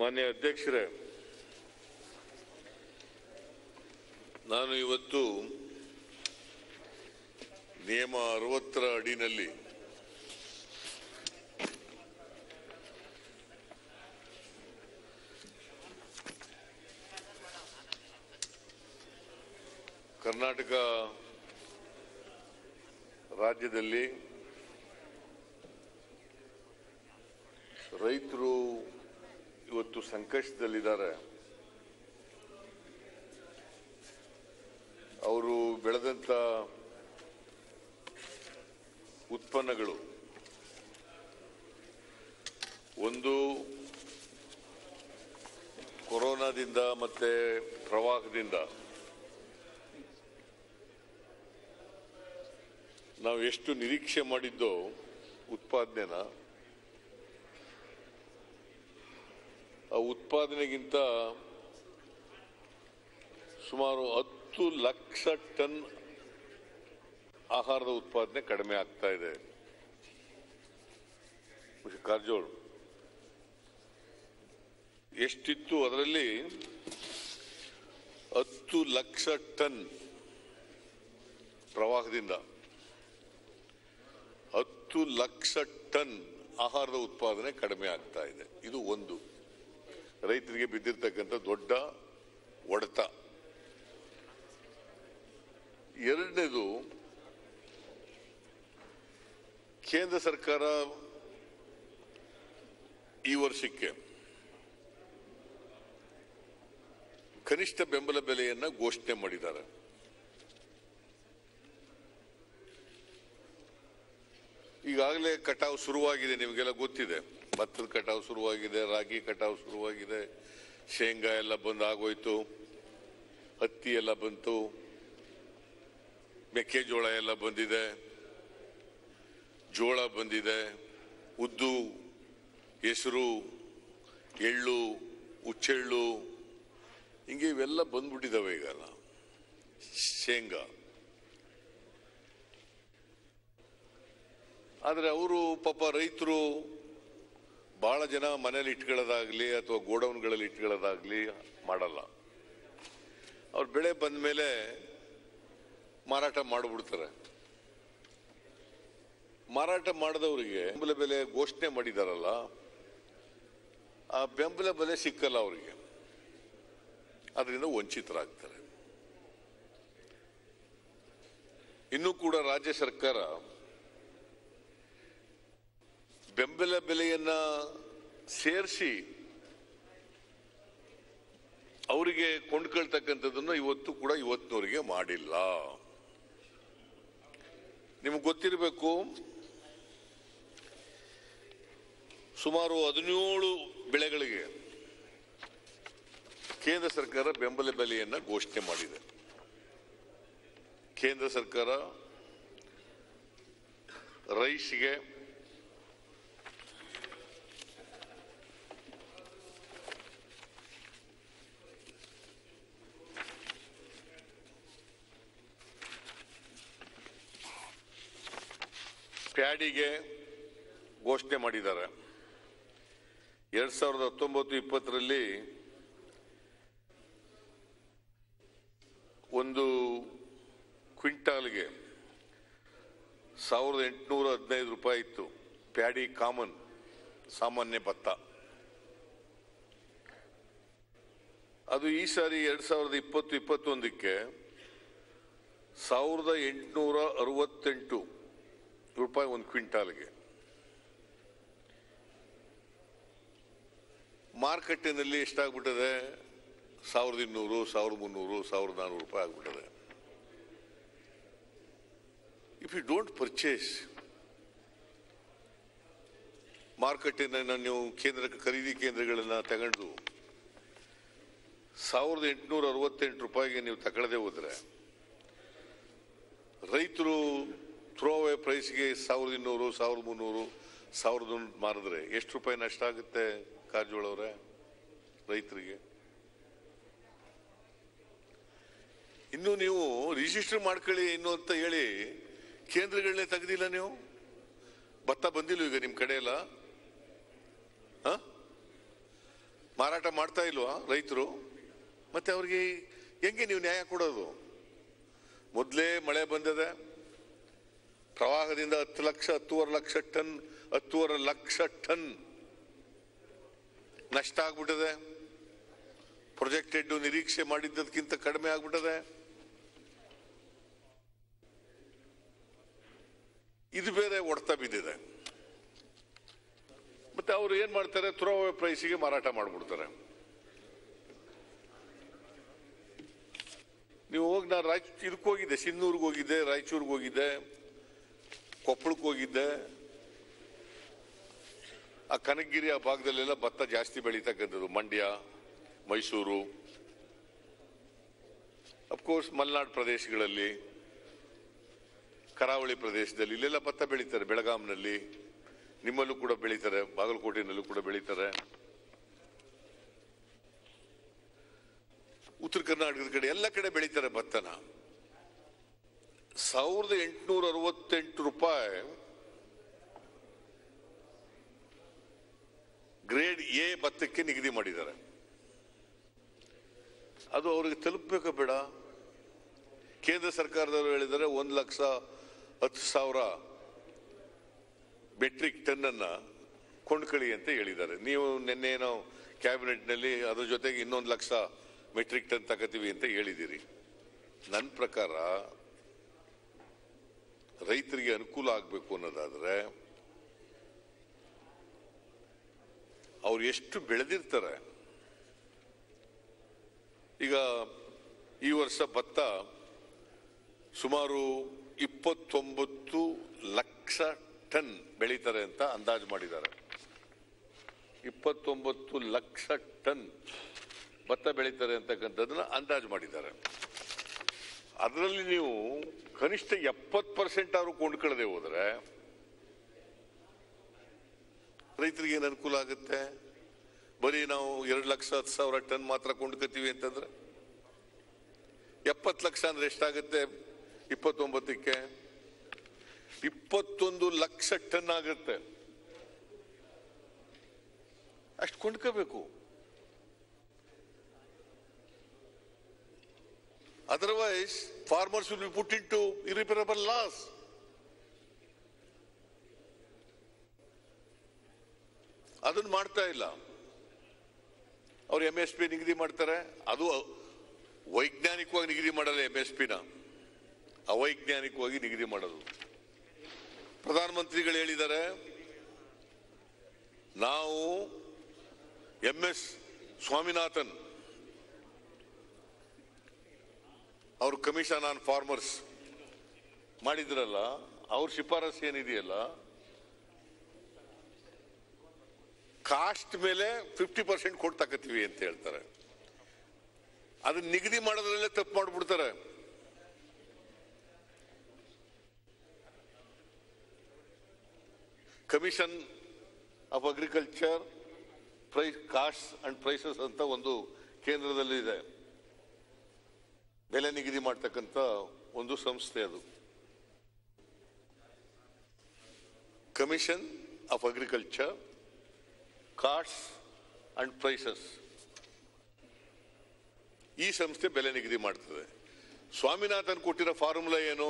ಮಾನ್ಯ ಅಧ್ಯಕ್ಷರೇ ನಾನು ಇವತ್ತು ನಿಯಮ ಅರವತ್ತರ ಅಡಿನಲ್ಲಿ ಕರ್ನಾಟಕ ರಾಜ್ಯದಲ್ಲಿ ರೈತರು ಇವತ್ತು ಸಂಕಷ್ಟದಲ್ಲಿದ್ದಾರೆ ಅವರು ಬೆಳೆದಂತ ಉತ್ಪನ್ನಗಳು ಒಂದು ಕೊರೋನಾದಿಂದ ಮತ್ತೆ ಪ್ರವಾಹದಿಂದ ನಾವು ಎಷ್ಟು ನಿರೀಕ್ಷೆ ಮಾಡಿದ್ದೋ ಉತ್ಪಾದನೆನ ಆ ಉತ್ಪಾದನೆಗಿಂತ ಸುಮಾರು ಹತ್ತು ಲಕ್ಷ ಟನ್ ಆಹಾರದ ಉತ್ಪಾದನೆ ಕಡಿಮೆ ಆಗ್ತಾ ಇದೆ ಕಾರಜೋಳ ಎಷ್ಟಿತ್ತು ಅದರಲ್ಲಿ ಹತ್ತು ಲಕ್ಷ ಟನ್ ಪ್ರವಾಹದಿಂದ ಹತ್ತು ಲಕ್ಷ ಟನ್ ಆಹಾರದ ಉತ್ಪಾದನೆ ಕಡಿಮೆ ಆಗ್ತಾ ಇದೆ ಇದು ಒಂದು ರೈತರಿಗೆ ಬಿದ್ದಿರ್ತಕ್ಕಂಥ ದೊಡ್ಡ ಹೊಡೆತ ಎರಡನೇದು ಕೇಂದ್ರ ಸರ್ಕಾರ ಈ ವರ್ಷಕ್ಕೆ ಕನಿಷ್ಠ ಬೆಂಬಲ ಬೆಲೆಯನ್ನ ಘೋಷಣೆ ಮಾಡಿದ್ದಾರೆ ಈಗಾಗಲೇ ಕಟಾವು ಶುರುವಾಗಿದೆ ನಿಮಗೆಲ್ಲ ಗೊತ್ತಿದೆ ಭತ್ತದ ಕಟಾವು ಶುರುವಾಗಿದೆ ರಾಗಿ ಕಟಾವು ಶುರುವಾಗಿದೆ ಶೇಂಗಾ ಎಲ್ಲ ಬಂದು ಆಗೋಯ್ತು ಹತ್ತಿ ಎಲ್ಲ ಬಂತು ಮೆಕ್ಕೆಜೋಳ ಎಲ್ಲ ಬಂದಿದೆ ಜೋಳ ಬಂದಿದೆ ಉದ್ದು ಹೆಸರು ಎಳ್ಳು ಹುಚ್ಚೆಳ್ಳು ಹಿಂಗೆ ಇವೆಲ್ಲ ಬಂದ್ಬಿಟ್ಟಿದಾವೆ ಈಗಲ್ಲ ಶೇಂಗಾ ಆದರೆ ಅವರು ಪಾಪ ರೈತರು ಬಹಳ ಜನ ಮನೇಲಿ ಇಟ್ಕೊಳ್ಳೋದಾಗ್ಲಿ ಅಥವಾ ಗೋಡೌನ್ಗಳಲ್ಲಿ ಇಟ್ಕೊಳ್ಳೋದಾಗ್ಲಿ ಮಾಡಲ್ಲ ಅವ್ರ ಬೆಳೆ ಬಂದ ಮೇಲೆ ಮಾರಾಟ ಮಾಡಿಬಿಡ್ತಾರೆ ಮಾರಾಟ ಮಾಡಿದವರಿಗೆ ಬೆಂಬಲ ಬೆಲೆ ಘೋಷಣೆ ಮಾಡಿದಾರಲ್ಲ ಆ ಬೆಂಬಲ ಬೆಲೆ ಸಿಕ್ಕಲ್ಲ ಅವರಿಗೆ ಅದರಿಂದ ವಂಚಿತರಾಗ್ತಾರೆ ಇನ್ನೂ ಕೂಡ ರಾಜ್ಯ ಸರ್ಕಾರ ಬೆಂಬಲ ಬೆಲೆಯನ್ನ ಸೇರಿಸಿ ಅವರಿಗೆ ಕೊಂಡ್ಕೊಳ್ತಕ್ಕಂಥದ್ದನ್ನು ಇವತ್ತು ಕೂಡ ಇವತ್ತಿನವರಿಗೆ ಮಾಡಿಲ್ಲ ನಿಮ್ಗೆ ಗೊತ್ತಿರಬೇಕು ಸುಮಾರು ಹದಿನೇಳು ಬೆಳೆಗಳಿಗೆ ಕೇಂದ್ರ ಸರ್ಕಾರ ಬೆಂಬಲ ಬೆಲೆಯನ್ನ ಘೋಷಣೆ ಮಾಡಿದೆ ಕೇಂದ್ರ ಸರ್ಕಾರ ರೈಸ್ಗೆ ಪ್ಯಾಡಿಗೆ ಘೋಷಣೆ ಮಾಡಿದ್ದಾರೆ ಎರಡ್ ಸಾವಿರದ ಹತ್ತೊಂಬತ್ತು ಇಪ್ಪತ್ತರಲ್ಲಿ ಒಂದು ಕ್ವಿಂಟಾಲ್ಗೆ ಸಾವಿರದ ಎಂಟುನೂರ ಹದಿನೈದು ರೂಪಾಯಿ ಇತ್ತು ಪ್ಯಾಡಿ ಕಾಮನ್ ಸಾಮಾನ್ಯ ಭತ್ತ ಅದು ಈ ಸಾರಿ ಎರಡ್ ಸಾವಿರದ ಇಪ್ಪತ್ತು ಇಪ್ಪತ್ತೊಂದಕ್ಕೆ ಸಾವಿರದ ಎಂಟುನೂರ ಅರವತ್ತೆಂಟು ರೂಪಾಯಿ ಒಂದು ಕ್ವಿಂಟಾಲ್ಗೆ ಮಾರುಕಟ್ಟೆನಲ್ಲಿ ಎಷ್ಟಾಗ್ಬಿಟ್ಟದೆ ಸಾವಿರದ ಇನ್ನೂರು ಸಾವಿರದ ಮುನ್ನೂರು ಸಾವಿರದ ನಾನ್ನೂರು ರೂಪಾಯಿ ಆಗ್ಬಿಟ್ಟದೆ ಇಫ್ ಯು ಡೋಂಟ್ ಪರ್ಚೇಸ್ ಮಾರುಕಟ್ಟೆನ ನೀವು ಕೇಂದ್ರ ಖರೀದಿ ಕೇಂದ್ರಗಳನ್ನ ತಗೊಂಡು ಸಾವಿರದ ಎಂಟುನೂರ ಅರವತ್ತೆಂಟು ರೂಪಾಯಿಗೆ ನೀವು ತಗೊಳ್ಳದೆ ಹೋದ್ರೆ ರೈತರು ಥ್ರೋ ಅವೇ ಪ್ರೈಸ್ಗೆ ಸಾವಿರದ ಇನ್ನೂರು ಸಾವಿರದ ಮುನ್ನೂರು ಸಾವಿರದ ಮಾರಿದ್ರೆ ಎಷ್ಟು ರೂಪಾಯಿ ನಷ್ಟ ಆಗುತ್ತೆ ಕಾರಜೋಳ ಅವರೇ ರೈತರಿಗೆ ಇನ್ನು ನೀವು ರಿಜಿಸ್ಟರ್ ಮಾಡ್ಕೊಳ್ಳಿ ಇನ್ನು ಅಂತ ಹೇಳಿ ಕೇಂದ್ರಗಳನ್ನೇ ತೆಗ್ದಿಲ್ಲ ನೀವು ಭತ್ತ ಬಂದಿಲ್ಲ ಈಗ ನಿಮ್ ಕಡೆ ಎಲ್ಲ ಹ? ಮಾರಾಟ ಮಾಡ್ತಾ ಇಲ್ವಾ ರೈತರು ಮತ್ತೆ ಅವ್ರಿಗೆ ಹೆಂಗೆ ನೀವು ನ್ಯಾಯ ಕೊಡೋದು ಮೊದಲೇ ಮಳೆ ಬಂದಿದೆ ಪ್ರವಾಹದಿಂದ ಹತ್ತು ಲಕ್ಷ ಹತ್ತೂವರೆ ಲಕ್ಷ ಟನ್ ಹತ್ತೂವರೆ ಲಕ್ಷ ಟನ್ ನಷ್ಟ ಆಗ್ಬಿಟ್ಟಿದೆ ಪ್ರೊಜೆಕ್ಟೆಡ್ ನಿರೀಕ್ಷೆ ಮಾಡಿದ್ದಕ್ಕಿಂತ ಕಡಿಮೆ ಆಗ್ಬಿಟ್ಟದೆ ಇದು ಬೇರೆ ಹೊಡ್ತಾ ಬಿದ್ದಿದೆ ಮತ್ತೆ ಅವರು ಏನ್ ಮಾಡ್ತಾರೆ ಥ್ರೋವೇ ಪ್ರೈಸಿಗೆ ಮಾರಾಟ ಮಾಡ್ಬಿಡ್ತಾರೆ ನೀವು ಹೋಗಿ ನಾನು ರಾಯ್ ಇದಕ್ಕೆ ಹೋಗಿದ್ದೆ ಸಿನ್ನೂರ್ಗೆ ಹೋಗಿದ್ದೆ ರಾಯಚೂರ್ಗೆ ಹೋಗಿದ್ದೆ ಕೊಪ್ಪಳಕ್ಕೆ ಹೋಗಿದ್ದೆ ಆ ಕನಕಗಿರಿ ಆ ಭಾಗದಲ್ಲೆಲ್ಲ ಭತ್ತ ಜಾಸ್ತಿ ಬೆಳೀತಕ್ಕಂಥದ್ದು ಮಂಡ್ಯ ಮೈಸೂರು ಅಫ್ಕೋರ್ಸ್ ಮಲೆನಾಡು ಪ್ರದೇಶಗಳಲ್ಲಿ ಕರಾವಳಿ ಪ್ರದೇಶದಲ್ಲಿ ಇಲ್ಲೆಲ್ಲ ಭತ್ತ ಬೆಳೀತಾರೆ ಬೆಳಗಾಂನಲ್ಲಿ ನಿಮ್ಮಲ್ಲೂ ಕೂಡ ಬೆಳೀತಾರೆ ಬಾಗಲಕೋಟೆನಲ್ಲೂ ಕೂಡ ಬೆಳೀತಾರೆ ಉತ್ತರ ಕರ್ನಾಟಕದ ಕಡೆ ಎಲ್ಲ ಕಡೆ ಬೆಳೀತಾರೆ ಭತ್ತನ ಸಾವಿರದ ಎಂಟುನೂರ ಅರವತ್ತೆಂಟು ರೂಪಾಯಿ ಗ್ರೇಡ್ ಎ ಭತ್ತಕ್ಕೆ ನಿಗದಿ ಮಾಡಿದ್ದಾರೆ ಅದು ಅವರಿಗೆ ತಲುಪಬೇಕ ಬೇಡ ಕೇಂದ್ರ ಸರ್ಕಾರದವರು ಹೇಳಿದರೆ ಒಂದು ಲಕ್ಷ ಹತ್ತು ಸಾವಿರ ಮೆಟ್ರಿಕ್ ಟನ್ ಅನ್ನ ಕೊಂಡ್ಕೊಳ್ಳಿ ಅಂತ ಹೇಳಿದ್ದಾರೆ ನೀವು ನಿನ್ನೆ ನಾವು ಕ್ಯಾಬಿನೆಟ್ ನಲ್ಲಿ ಅದ್ರ ಜೊತೆಗೆ ಇನ್ನೊಂದು ಲಕ್ಷ ಮೆಟ್ರಿಕ್ ಟನ್ ತಗೋತೀವಿ ಅಂತ ಹೇಳಿದಿರಿ ನನ್ನ ಪ್ರಕಾರ ರೈತರಿಗೆ ಅನುಕೂಲ ಆಗಬೇಕು ಅನ್ನೋದಾದ್ರೆ ಅವ್ರು ಎಷ್ಟು ಬೆಳೆದಿರ್ತಾರೆ ಈಗ ಈ ವರ್ಷ ಭತ್ತ ಸುಮಾರು ಇಪ್ಪತ್ತೊಂಬತ್ತು ಲಕ್ಷ ಟನ್ ಬೆಳೀತಾರೆ ಅಂತ ಅಂದಾಜು ಮಾಡಿದ್ದಾರೆ ಇಪ್ಪತ್ತೊಂಬತ್ತು ಲಕ್ಷ ಟನ್ ಭತ್ತ ಬೆಳೀತಾರೆ ಅಂತಕ್ಕಂಥದ್ದನ್ನ ಅಂದಾಜು ಮಾಡಿದ್ದಾರೆ ಅದರಲ್ಲಿ ನೀವು ಕನಿಷ್ಠ ಎಪ್ಪತ್ತು ಪರ್ಸೆಂಟ್ ಅವರು ಕೊಂಡ್ಕೊಳ್ಳದೆ ಹೋದ್ರೆ ರೈತರಿಗೆ ಏನು ಅನುಕೂಲ ಆಗುತ್ತೆ ಬರೀ ನಾವು ಎರಡು ಲಕ್ಷ ಹತ್ತು ಸಾವಿರ ಟನ್ ಮಾತ್ರ ಕೊಂಡ್ಕೊತೀವಿ ಅಂತಂದ್ರೆ ಎಪ್ಪತ್ತು ಲಕ್ಷ ಅಂದ್ರೆ ಎಷ್ಟಾಗುತ್ತೆ ಇಪ್ಪತ್ತೊಂಬತ್ತಕ್ಕೆ ಇಪ್ಪತ್ತೊಂದು ಲಕ್ಷ ಟನ್ ಆಗುತ್ತೆ ಅಷ್ಟು ಕೊಂಡ್ಕೋಬೇಕು otherwise farmers will be put in to irreparable loss ಅದನ್ನ ಮಾಡ್ತಾ ಇಲ್ಲ ಅವ್ರು ಎಂ ಎಸ್ ಪಿ ನಿಗದಿ ಮಾಡ್ತಾರೆ ಅದು ವೈಜ್ಞಾನಿಕವಾಗಿ ನಿಗದಿ ಮಾಡಲ್ಲ ಎಂ ಎಸ್ ಪಿನ ಅವೈಜ್ಞಾನಿಕವಾಗಿ ನಿಗದಿ ಮಾಡೋದು ಪ್ರಧಾನಮಂತ್ರಿಗಳು ಹೇಳಿದ್ದಾರೆ ನಾವು ಎಂ ಎಸ್ ಸ್ವಾಮಿನಾಥನ್ ಅವರು ಕಮಿಷನ್ ಆನ್ ಫಾರ್ಮರ್ಸ್ ಮಾಡಿದ್ರಲ್ಲ ಅವ್ರ ಶಿಫಾರಸ್ ಏನಿದೆಯಲ್ಲ ಕಾಸ್ಟ್ ಮೇಲೆ ಫಿಫ್ಟಿ ಪರ್ಸೆಂಟ್ ಕೊಡ್ತಕತ್ತೀವಿ ಅಂತ ಹೇಳ್ತಾರೆ ಅದನ್ನ ನಿಗದಿ ಮಾಡೋದ್ರಲ್ಲೇ ತಪ್ಪು ಮಾಡ್ಬಿಡ್ತಾರೆ commission of agriculture price cost and prices ಅಂತ ಒಂದು ಕೇಂದ್ರದಲ್ಲಿ ಇದೆ ಬೆಲೆ ನಿಗದಿ ಮಾಡ್ತಕ್ಕಂಥ ಒಂದು ಸಂಸ್ಥೆ ಅದು commission of agriculture cost and prices ಈ ಸಂಸ್ಥೆ ಬೆಲೆ ನಿಗದಿ ಮಾಡ್ತದೆ ಸ್ವಾಮಿನಾಥನ್ ಕೊಟ್ಟಿರೋ ಫಾರ್ಮುಲಾ ಏನು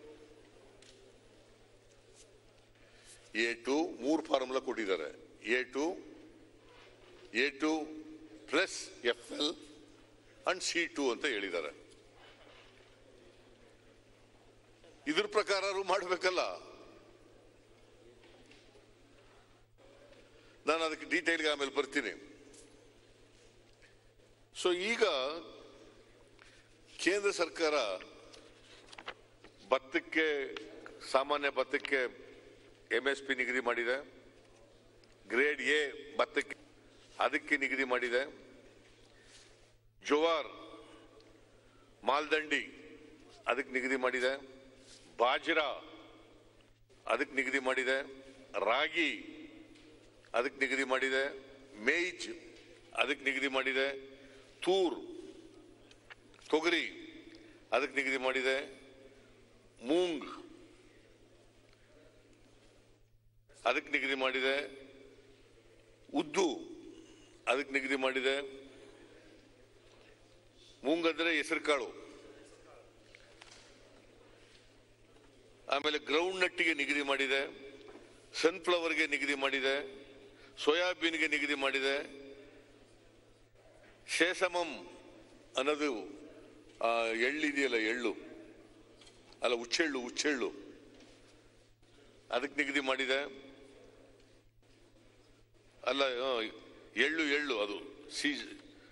ಎ ಟು ಮೂರು ಫಾರ್ಮುಲಾ ಕೊಟ್ಟಿದ್ದಾರೆ A two A two plus F L and C two ಅಂತ ಹೇಳಿದ್ದಾರೆ ಇದ್ರ ಪ್ರಕಾರ ಮಾಡಬೇಕಲ್ಲ ನಾನು ಅದಕ್ಕೆ ಡೀಟೇಲ್ಗೆ ಆಮೇಲೆ ಬರ್ತೀನಿ ಸೊ ಈಗ ಕೇಂದ್ರ ಸರ್ಕಾರ ಭತ್ತಕ್ಕೆ ಸಾಮಾನ್ಯ ಭತ್ತಕ್ಕೆ ಎಂ ಎಸ್ ಪಿ ನಿಗದಿ ಮಾಡಿದೆ ಗ್ರೇಡ್ ಎ ಭತ್ತಕ್ಕೆ ಅದಕ್ಕೆ ನಿಗದಿ ಮಾಡಿದೆ ಜೋವಾರ್ ಮಾಲ್ದಂಡಿ ಅದಕ್ಕೆ ನಿಗದಿ ಮಾಡಿದೆ ಬಾಜ್ರಾ ಅದಕ್ಕೆ ನಿಗದಿ ಮಾಡಿದೆ ರಾಗಿ ಅದಕ್ಕೆ ನಿಗದಿ ಮಾಡಿದೆ ಮೇಜ್ ಅದಕ್ಕೆ ನಿಗದಿ ಮಾಡಿದೆ ತೂರ್ ತೊಗರಿ ಅದಕ್ಕೆ ನಿಗದಿ ಮಾಡಿದೆ ಮೂಂಗ್ ಅದಕ್ಕೆ ನಿಗದಿ ಮಾಡಿದೆ ಉದ್ದು ಅದಕ್ಕೆ ನಿಗದಿ ಮಾಡಿದೆ ಮೂಂಗಂದ್ರೆ ಹೆಸರು ಕಾಳು ಆಮೇಲೆ ಗ್ರೌಂಡ್ ನಟ್ಟಿಗೆ ನಿಗದಿ ಮಾಡಿದೆ ಸನ್ಫ್ಲವರ್ಗೆ ನಿಗದಿ ಮಾಡಿದೆ ಸೋಯಾಬೀನ್ಗೆ ನಿಗದಿ ಮಾಡಿದೆ ಶೇಷಮಂ ಅನ್ನೋದು ಆ, ಎಳ್ಳಿದೆಯಲ್ಲ ಎಳ್ಳು ಅಲ್ಲ ಹುಚ್ಚೆಳ್ಳು ಹುಚ್ಚೆಳ್ಳು ಅದಕ್ಕೆ ನಿಗದಿ ಮಾಡಿದೆ ಅಲ್ಲ ಆ, ಎಳ್ಳು ಎಳ್ಳು ಅದು ಸೀಜ್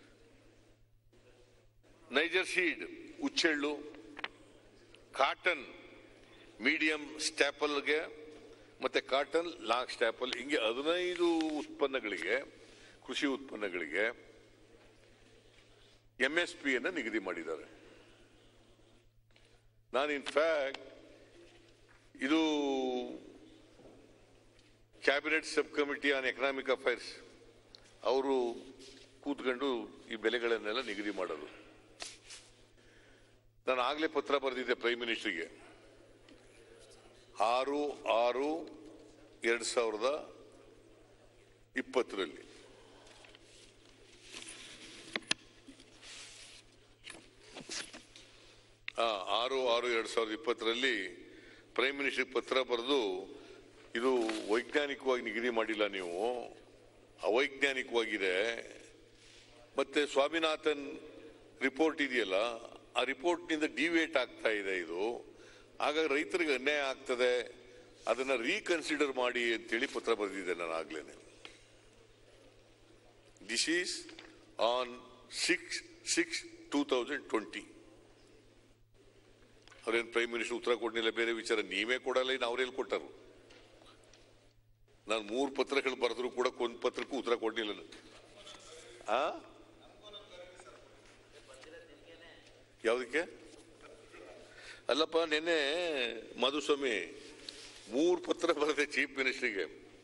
ನೈಜರ್ ಸೀಡ್ ಹುಚ್ಚೆಳ್ಳು ಕಾಟನ್ ಮೀಡಿಯಂ ಸ್ಟ್ಯಾಪಲ್ಗೆ ಮತ್ತೆ ಕಾಟನ್ ಲಾಂಗ್ ಸ್ಟ್ಯಾಪಲ್ ಹಿಂಗೆ ಹದಿನೈದು ಉತ್ಪನ್ನಗಳಿಗೆ ಕೃಷಿ ಉತ್ಪನ್ನಗಳಿಗೆ ಎಂ ಎಸ್ ಪಿ ಅನ್ನು ನಿಗದಿ ಮಾಡಿದ್ದಾರೆ ನಾನು ಇನ್ಫ್ಯಾಕ್ಟ್ ಇದು cabinet sub committee on economic affairs ಅವರು ಕೂತ್ಕೊಂಡು ಈ ಬೆಲೆಗಳನ್ನೆಲ್ಲ ನಿಗದಿ ಮಾಡೋದು ನಾನು ಆಗ್ಲೇ ಪತ್ರ ಬರೆದಿದ್ದೆ ಪ್ರೈಮ್ ಮಿನಿಸ್ಟರ್ಗೆ ಆರು ಆರು ಎರಡ್ ಸಾವಿರದ ಇಪ್ಪತ್ತರಲ್ಲಿ ಆ, ಆರು ಆರು ಎರಡ್ ಸಾವಿರದ ಇಪ್ಪತ್ತರಲ್ಲಿ ಪ್ರೈಮ್ ಮಿನಿಸ್ಟರ್ ಪತ್ರ ಬರೆದು ಇದು ವೈಜ್ಞಾನಿಕವಾಗಿ ನಿಗದಿ ಮಾಡಿಲ್ಲ ನೀವು ಅವೈಜ್ಞಾನಿಕವಾಗಿದೆ ಮತ್ತೆ ಸ್ವಾಮಿನಾಥನ್ ರಿಪೋರ್ಟ್ ಇದೆಯಲ್ಲ ಆ ರಿಪೋರ್ಟ್ನಿಂದ ಡಿವೇಟ್ ಆಗ್ತಾ ಇದೆ ಇದು ಆಗ ರೈತರಿಗೆ ಅನ್ಯಾಯ ಆಗ್ತದೆ ಅದನ್ನ ರೀಕನ್ಸಿಡರ್ ಮಾಡಿ ಅಂತೇಳಿ ಪತ್ರ ಬರೆದಿದ್ದೆ ನಾನು ಆಗ್ಲೇನೆ this is on six six two thousand twenty ಅವ್ರೇನು ಪ್ರೈಮ್ ಮಿನಿಸ್ಟರ್ ಉತ್ತರ ಕೊಡ್ಲಿಲ್ಲ ಬೇರೆ ವಿಚಾರ ನೀವೇ ಕೊಡಲ್ಲ ಇನ್ನು ಅವ್ರೆಲ್ಲಿ ಕೊಟ್ಟರು ನಾನು ಮೂರು ಪತ್ರಗಳು ಬರೆದ್ರು ಕೂಡ ಒಂದು ಪತ್ರಕ್ಕೂ ಉತ್ತರ ಕೊಡ್ಲಿಲ್ಲ ನಾನು. ಆ ಯಾವುದಕ್ಕೆ ಅಲ್ಲಪ್ಪ ನಿನ್ನೆ ಮಧುಸ್ವಾಮಿ ಮೂರು ಪತ್ರ ಬರೆದೆ ಚೀಫ್ ಮಿನಿಸ್ಟರ್ಗೆ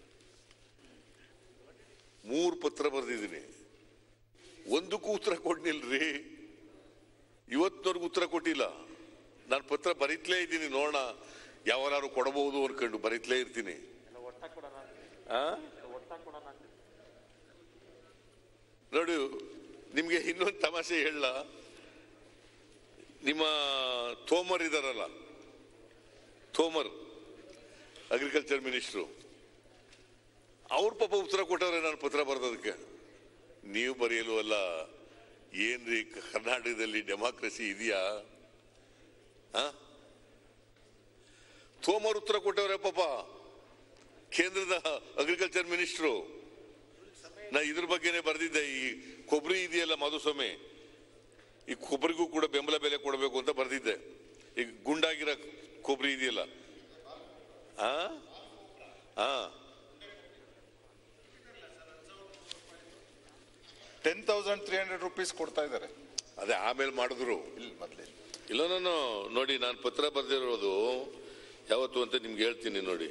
ಮೂರು ಪತ್ರ ಬರೆದಿದ್ದೀನಿ ಒಂದಕ್ಕೂ ಉತ್ತರ ಕೊಡ್ನಿಲ್ರಿ ಇವತ್ತಿನವರೆಗೂ ಉತ್ತರ ಕೊಟ್ಟಿಲ್ಲ ನಾನು ಪತ್ರ ಬರೀತ್ಲೇ ಇದ್ದೀನಿ ನೋಡೋಣ ಯಾವಾರು ಕೊಡಬಹುದು ಅನ್ಕೊಂಡು ಬರೀತ್ಲೇ ಇರ್ತೀನಿ ಆ? ನೋಡು ನಿಮ್ಗೆ ಇನ್ನೊಂದು ತಮಾಷೆ ಹೇಳ ನಿಮ್ಮ ತೋಮರ್ ಇದಾರಲ್ಲ ತೋಮರ್ ಅಗ್ರಿಕಲ್ಚರ್ ಮಿನಿಸ್ಟ್ರು ಅವ್ರ ಪಾಪ ಉತ್ತರ ಕೊಟ್ಟವ್ರೆ ನಾನು ಪತ್ರ ಬರೆದದಕ್ಕೆ ನೀವು ಬರೆಯಲು ಅಲ್ಲ ಏನ್ರಿ ಕರ್ನಾಟಕದಲ್ಲಿ ಡೆಮಾಕ್ರಸಿ ಇದೆಯಾ ಆ? ತೋಮರ್ ಉತ್ತರ ಕೊಟ್ಟವ್ರೆ ಪಾಪ ಕೇಂದ್ರದ ಅಗ್ರಿಕಲ್ಚರ್ ಮಿನಿಸ್ಟ್ರು ನಾ ಇದ್ರ ಬಗ್ಗೆನೇ ಬರೆದಿದ್ದೆ ಈ ಕೊಬ್ಬರಿ ಇದೆಯಲ್ಲ ಮಧುಸ್ವಾಮಿ ಈ ಕೊಬ್ಬರಿಗೂ ಕೂಡ ಬೆಂಬಲ ಬೆಲೆ ಕೊಡಬೇಕು ಅಂತ ಬರೆದಿದ್ದೆ ಈಗ ಗುಂಡಾಗಿರೋ ಕೊಬ್ಬರಿ ಇದೆಯಲ್ಲ ಆ ಆ ten thousand three hundred rupees ಕೊಡ್ತಾ ಇದ್ದಾರೆ ಅದೇ ಆಮೇಲೆ ಮಾಡಿದ್ರು ಇಲ್ಲಿ ಮೊದಲೇ ಇಲ್ಲ ನಾನು ನೋಡಿ ನಾನು ಪತ್ರ ಬರೆದಿರೋದು ಯಾವತ್ತು ಅಂತ ನಿಮ್ಗೆ ಹೇಳ್ತೀನಿ ನೋಡಿ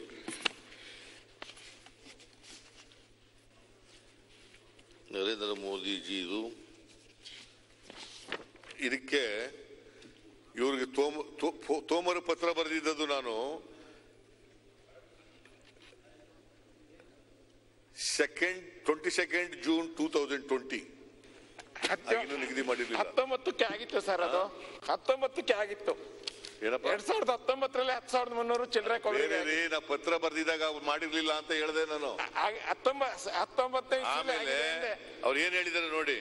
ನರೇಂದ್ರ ಮೋದಿಜಿ ಇದು ಇದಕ್ಕೆ ಇವ್ರಿಗೆ ತೋಮ ತೋ- ಫೋ- ತೋಮರ ಪತ್ರ ಬರೆದಿದ್ದದು ನಾನು second twenty second June two thousand twenty ಆಗಿನ್ನೂ ನಿಗದಿ ಮಾಡಿರ್ಲಿಲ್ಲ ಹತ್ತೊಂಬತ್ತಕ್ಕೆ ಆಗಿತ್ತು ಸರ್ ಅದು ಹತ್ತೊಂಬತ್ತಕ್ಕೆ ಆಗಿತ್ತು ಏನಪ್ಪ ಎರಡ್ ಸಾವಿರದ ಹತ್ತೊಂಬತ್ತರಲ್ಲಿ ಹತ್ತು ಸಾವಿರದ ಮುನ್ನೂರು ಚಿಲ್ಲರೆ ಬೇರೆ ರೀ ನಾ ಪತ್ರ ಬರ್ದಿದ್ದಾಗ ಅವ್ರು ಮಾಡಿರ್ಲಿಲ್ಲ ಅಂತ ಹೇಳ್ದೆ ನಾನು ಹತ್ತೊಂಬತ್ ಹತ್ತೊಂಬತ್ತನೇ ಇಸ್ವಿಲಿ ಆಮೇಲೆ ಆಗಿದೆ ಅಂದೆ. ಅವ್ರು ಏನ್ ಹೇಳಿದ್ದಾರೆ ನೋಡಿ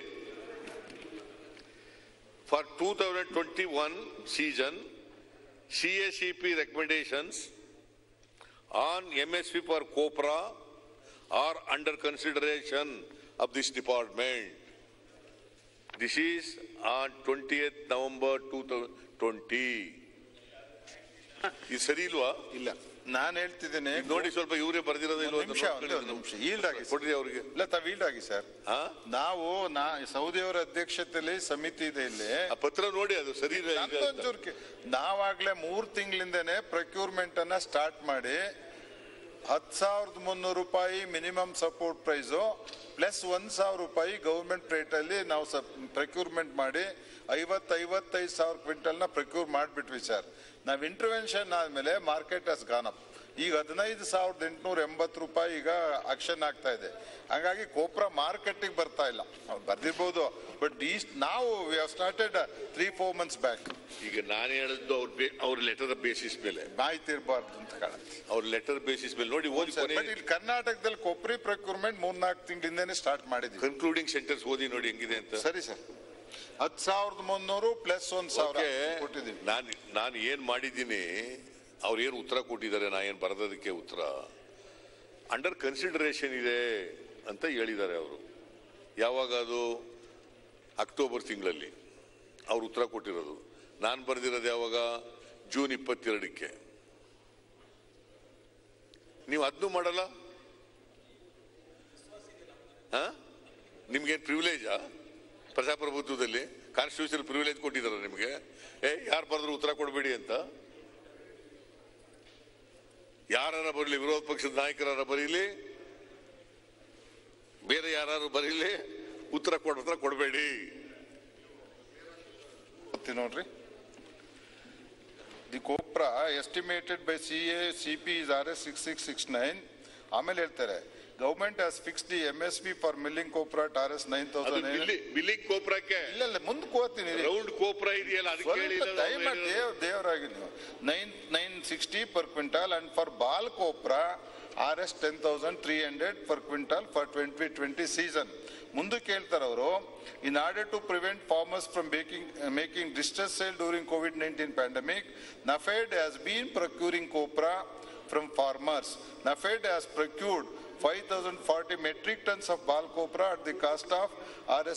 for two thousand twenty one season C S C P recommendations on M S P for copra are under consideration of this department this is on twenty eighth November two thousand twenty ಇದು ಸರಿ ಇಲ್ವಾ ಇಲ್ಲ ನಾನು ಹೇಳ್ತಿದ್ದೇನೆ ಇದ್ ನೋಡಿ ಸ್ವಲ್ಪ ಇವರೇ ಬರ್ದಿರೋದು ಇಲ್ವಾ ಒಂದ್ ಅಂತ ನಿಮಿಷ, ಒಂದೇ ಒಂದು ನೋಡ್ಕೊಳ್ಳಿ. ನಿಮಿಷ. Yield ಆಗಿ. ಕೊಡ್ರಿ ಅವ್ರಿಗೆ ಇಲ್ಲ ತಾವ್ ಈಲ್ಡ್ ಆಗಿ ಸರ್ ಹಾ ನಾವು ನಾ ಸೌದಿಯವರ ಅಧ್ಯಕ್ಷತೆಯಲ್ಲಿ ಸಮಿತಿ ಇದೆ ಇಲ್ಲಿ ಆ ಪತ್ರ ನೋಡಿ ಅದು ಸರಿ ಇದೆ ಅಂತ. ನಂದೊಂಚೂರು ಕೇ- ನಾವಾಗ್ಲೇ ಮೂರ್ ತಿಂಗಳಿಂದನೇ ಪ್ರೊಕ್ಯೂರ್ಮೆಂಟ್ ಅನ್ನ ಸ್ಟಾರ್ಟ್ ಮಾಡಿ ಹತ್ತು ಸಾವಿರದ ಮುನ್ನೂರು ರೂಪಾಯಿ ಮಿನಿಮಮ್ ಸಪೋರ್ಟ್ ಪ್ರೈಸು ಪ್ಲಸ್ ಒಂದ್ ಸಾವಿರ ರೂಪಾಯಿ ಗೌರ್ಮೆಂಟ್ ರೇಟ್ ಅಲ್ಲಿ ನಾವು ಪ್ರೊಕ್ಯೂರ್ಮೆಂಟ್ ಮಾಡಿ ಐವತ್ ಐವತ್ತೈದು ಸಾವಿರ ಕ್ವಿಂಟಲ್ ನ ಪ್ರೊಕ್ಯೂರ್ ಮಾಡ್ಬಿಟ್ವಿ ಸರ್ ನಾವ್ ಇಂಟರ್ವೆನ್ಷನ್ ಆದ್ಮೇಲೆ ಮಾರ್ಕೆಟ್ ಹಸ್ ಗಾನ್ ಅಪ್ ಈಗ ಹದಿನೈದು ಸಾವಿರದ ಎಂಟುನೂರ ಎಂಬತ್ತು ರೂಪಾಯಿ ಈಗ ಆಕ್ಷನ್ ಆಗ್ತಾ ಇದೆ ಹಾಗಾಗಿ ಕೋಪ್ರಾ ಮಾರ್ಕೆಟಿಗೆ ಬರ್ತಾ ಇಲ್ಲ ಅವ್ರು ಬರ್ದಿರ್ಬೋದು ಬಟ್ ಈ ನಾವು we have started three four months back ಈಗ ನಾನು ಹೇಳಿದ್ದು ಅವ್ರ ಬೇ- ಅವ್ರ ಲೆಟರ್ ಬೇಸಿಸ್ ಮೇಲೆ ಮಾಹಿತಿ ಇರಬಾರ್ದು ಅಂತ ಕಾಣುತ್ತೆ ಅವ್ರ ಲೆಟರ್ ಬೇಸಿಸ್ ಮೇಲೆ ನೋಡಿ ಓದಿ ಬಟ್ ಇಲ್ಲಿ ಕರ್ನಾಟಕದಲ್ಲಿ ಕೊಬ್ಬರಿ ಪ್ರೊಕ್ಯೂರ್ಮೆಂಟ್ ಮೂರ್ನಾಲ್ಕು ತಿಂಗಳಿಂದನೇ ಸ್ಟಾರ್ಟ್ ಮಾಡಿದ್ವಿ ಕನ್ಕ್ಲೂಡಿಂಗ್ ಸೆಂಟೆನ್ಸ್ ಓದಿ ನೋಡಿ ಹೆಂಗಿದೆ ಅಂತ ಸರಿ ಸರ್ ಹತ್ತು ಸಾವಿರದ ಮುನ್ನೂರು ಪ್ಲಸ್ ಒಂದ್ ಸಾವಿರ ಓಕೆ ಕೊಟ್ಟಿದ್ದೀವಿ ನಾನು ನಾನು ಏನ್ ಮಾಡಿದ್ದೀನಿ ಅವ್ರು ಏನು ಉತ್ತರ ಕೊಟ್ಟಿದ್ದಾರೆ ನಾ ಏನು ಬರೆದದಕ್ಕೆ ಉತ್ತರ ಅಂಡರ್ ಕನ್ಸಿಡರೇಷನ್ ಇದೆ ಅಂತ ಹೇಳಿದ್ದಾರೆ ಅವರು ಯಾವಾಗ ಅದು ಅಕ್ಟೋಬರ್ ತಿಂಗಳಲ್ಲಿ ಅವ್ರು ಉತ್ತರ ಕೊಟ್ಟಿರೋದು ನಾನು ಬರೆದಿರೋದು ಯಾವಾಗ ಜೂನ್ ಇಪ್ಪತ್ತೆರಡಕ್ಕೆ ನೀವು ಅದನ್ನು ಮಾಡಲ್ಲ ಹಾ ನಿಮ್ಗೇನು ಪ್ರಿವಿಲೇಜಾ ಪ್ರಜಾಪ್ರಭುತ್ವದಲ್ಲಿ ಕಾನ್ಸ್ಟಿಟ್ಯೂಷನ್ ಪ್ರಿವಿಲೇಜ್ ಕೊಟ್ಟಿದ್ದಾರೆ ನಿಮಗೆ ಏ ಯಾರು ಬರೆದ್ರು ಉತ್ತರ ಕೊಡಬೇಡಿ ಅಂತ ಯಾರ ಬರಲಿ ವಿರೋಧ ಪಕ್ಷದ ನಾಯಕರಾರ ಬರೀಲಿ ಬೇರೆ ಯಾರು ಬರೀಲಿ ಉತ್ತರ ಕೊಡ ಉತ್ತರ ಕೊಡಬೇಡಿ ಗೊತ್ತಿ ನೋಡ್ರಿ the copra estimated by C A C P is R S six six six nine ಆಮೇಲೆ ಹೇಳ್ತಾರೆ government has fix the M S P for milling copra R S nine ಅದು ತೌಸಂಡ್ ಬಿಲ್ಲಿ ಬಿಲ್ಲಿಂಗ್ ಕೋಪ್ರಕ್ಕೆ ಇಲ್ಲ ಇಲ್ಲ ಮುಂದೆ ಕೋತೀನಿ ರೌಂಡ್ ಕೋಪ್ರ ಇದೆಯಲ್ಲ ಅದಕ್ಕೆ ಸ್ವಲ್ಪ ಹೇಳಿಲ್ಲ ದಯಮಾಡಿ ದೇವ್ ದೇವರಾಗಿ ನೀವು nine nine sixty per quintal and for ball copra R S ten thousand three hundred per quintal for twenty twenty season ಮುಂದಕ್ಕೆ ಹೇಳ್ತಾರೆ ಅವರು in order to prevent farmers from making making distress sale during Covid nineteen pandemic NAFED has been procuring copra from farmers. NAFED has procured 5,040 metric tons of ball copra at the cost of Rs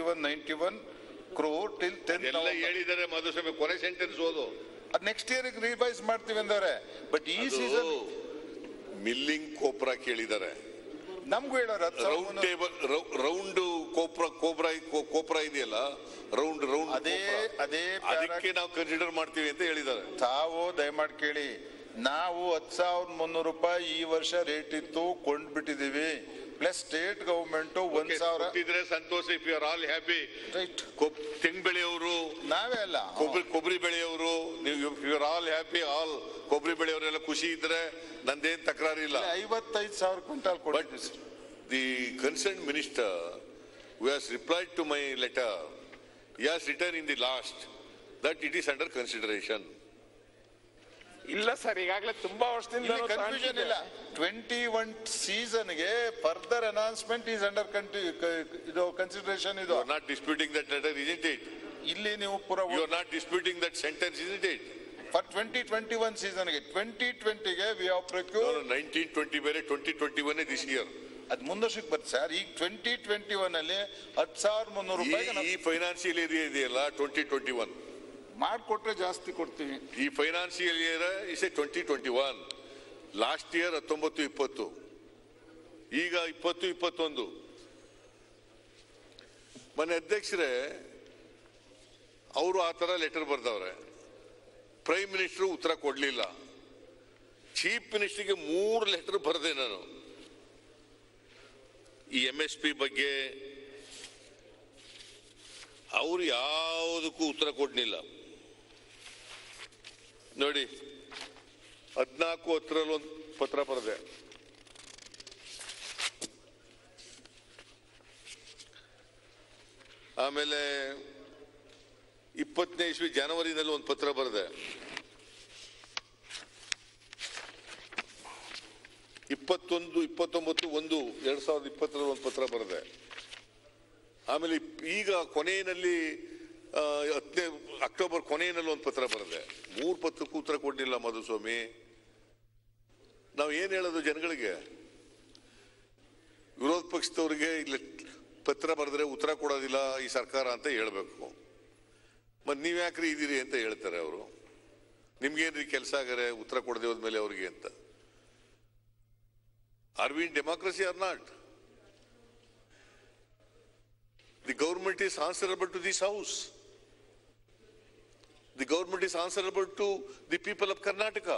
5191 crore till 10 ಎಲ್ಲ ಹೇಳಿದ್ದಾರೆ ಮಧುಸ್ವಾಮಿ ಕೊನೆ sentence ಓದು next year revise ಮಾಡ್ತೀವಿ ಅಂದವ್ರೆ but ಈ season milling copra ಕೇಳಿದ್ದಾರೆ ನಮ್ಗೂ ಹೇಳೋರು ಹತ್ತು ರೌಂಡ್ ಸಾವಿರ table round copra copra copra ಇದೆಯಲ್ಲ ರೌಂಡ್ ರೌಂಡ್ ಅದೇ ಅದೇ ಅದಕ್ಕೆ ನಾವು ಕನ್ಸಿಡರ್ ಮಾಡ್ತೀವಿ ಅಂತ ಹೇಳಿದ್ದಾರೆ ತಾವು ದಯಮಾಡಿ ಕೇಳಿ ನಾವು ಹತ್ತು ಸಾವಿರದ ಮುನ್ನೂರು ರೂಪಾಯಿ ಈ ವರ್ಷ ರೇಟ್ ಇತ್ತು ಕೊಂಡ್ಬಿಟ್ಟಿದೀವಿ ಪ್ಲಸ್ ಸ್ಟೇಟ್ ಗವರ್ಮೆಂಟ್ ಒಂದ್ ಸಾವಿರ ಕೊಟ್ಟಿದ್ರೆ ಸಂತೋಷ if you are all happy right ತೆಂಗ್ ಬೆಳೆಯವರು ನಾವೇ ಅಲ್ಲ ಕೊಬ್ಬರಿ ಕೊಬ್ಬರಿ ಬೆಳೆಯವರು ನೀವು you are all happy all ಕೊಬ್ಬರಿ ಬೆಳೆಯವರೆಲ್ಲ ಖುಷಿ ಇದ್ರೆ ನಂದೇನ್ ತಕರಾರಿಲ್ಲ ಐವತ್ತೈದು ಸಾವಿರ ಕ್ವಿಂಟಲ್ But ಕೊಟ್ಟಿದ್ದೀವಿ ಸರ್. the concerned minister who has replied to my letter, he has written in the last that it is under consideration. ಇಲ್ಲ ಸರ್ ಈಗಾಗಲೇ ತುಂಬಾ ವರ್ಷದಿಂದ ಇಲ್ಲಿ ಕನ್ಫ್ಯೂಷನ್ ಇಲ್ಲ ಟ್ವೆಂಟಿ ಒನ್ ಸೀಸನ್ ಗೆ ಫರ್ದರ್ ಅನೌನ್ಸ್ಮೆಂಟ್ ಈಸ್ ಅಂಡರ್ ಇದು ಕನ್ಸಿಡರೇಷನ್ ಇದು You are not disputing that letter, isn't it? ಇಲ್ಲಿ ನೀವು ಪೂರ You are not disputing that sentence, isn't it? For twenty twenty one season ಗೆ ಟ್ವೆಂಟಿ ಟ್ವೆಂಟಿಗೆ we have No, procure no, 1920 ಬೇರೆ 2021 this year. ಅದ್ ಮುಂದರ್ಷಕ್ಕೆ ಬರುತ್ತೆ ಸರ್ ಈಗ ಟ್ವೆಂಟಿ ಟ್ವೆಂಟಿ ಒನ್ ಅಲ್ಲಿ ಹತ್ತು ಸಾವಿರದ ಮುನ್ನೂರು ಈ ರೂಪಾಯಿ ಈ ಫೈನಾನ್ಸಿಯಲ್ ಇಯರ್ ಇದೆಯಲ್ಲ ಟ್ವೆಂಟಿ ಟ್ವೆಂಟಿ ಒನ್ ಮಾಡ್ಕೊಟ್ರೆ ಜಾಸ್ತಿ ಕೊಡ್ತೀವಿ ಈ financial year is a twenty twenty one last year ಹತ್ತೊಂಬತ್ತು ಇಪ್ಪತ್ತು ಈಗ ಇಪ್ಪತ್ತು ಇಪ್ಪತ್ತೊಂದು ಮನೆ ಅಧ್ಯಕ್ಷರೇ ಅವರು ಆ ಥರ ಲೆಟರ್ ಬರ್ದವ್ರೆ ಪ್ರೈಮ್ ಮಿನಿಸ್ಟರ್ ಉತ್ತರ ಕೊಡಲಿಲ್ಲ ಚೀಫ್ ಮಿನಿಸ್ಟರ್ಗೆ ಮೂರು ಲೆಟರ್ ಬರೆದೆ ನಾನು ಈ ಎಂ ಎಸ್ ಪಿ ಬಗ್ಗೆ ಅವರು ಯಾವುದಕ್ಕೂ ಉತ್ತರ ಕೊಡ್ಲಿಲ್ಲ ನೋಡಿ ಹದಿನಾಲ್ಕು ಹತ್ತರಲ್ಲಿ ಒಂದು ಪತ್ರ ಬರೆದೆ ಆಮೇಲೆ ಇಪ್ಪತ್ತನೇ ಇಸ್ವಿ ಜನವರಿನಲ್ಲಿ ಒಂದು ಪತ್ರ ಬರೆದೆ ಇಪ್ಪತ್ತೊಂದು ಇಪ್ಪತ್ತೊಂಬತ್ತು ಒಂದು ಎರಡ್ ಸಾವಿರದ ಇಪ್ಪತ್ತರಲ್ಲಿ ಒಂದು ಪತ್ರ ಬರೆದೆ ಆಮೇಲೆ ಇಪ್- ಈಗ ಕೊನೆಯಲ್ಲಿ ಆ, ಹತ್ತನೇ ಅಕ್ಟೋಬರ್ ಕೊನೆಯಲ್ಲಿ ಒಂದು ಪತ್ರ ಬರೆದೆ ಮೂರು ಪತ್ರಕ್ಕೂ ಉತ್ತರ ಕೊಡಲಿಲ್ಲ ಮಧುಸ್ವಾಮಿ ನಾವು ಏನ್ ಹೇಳೋದು ಜನಗಳಿಗೆ ವಿರೋಧ ಪಕ್ಷದವರಿಗೆ ಇಲ್ಲಿ ಪತ್ರ ಬರೆದ್ರೆ ಉತ್ತರ ಕೊಡೋದಿಲ್ಲ ಈ ಸರ್ಕಾರ ಅಂತ ಹೇಳ್ಬೇಕು ಮತ್ ನೀವ್ ಯಾಕ್ರಿ ಇದೀರಿ ಅಂತ ಹೇಳ್ತಾರೆ ಅವರು ನಿಮ್ಗೇನ್ರಿ ಕೆಲಸ ಆಗರೆ ಉತ್ತರ ಕೊಡದೆ ಹೋದ್ಮೇಲೆ ಅವ್ರಿಗೆ ಅಂತ are we in democracy are not The government is answerable to this house. The government is answerable to the people of Karnataka.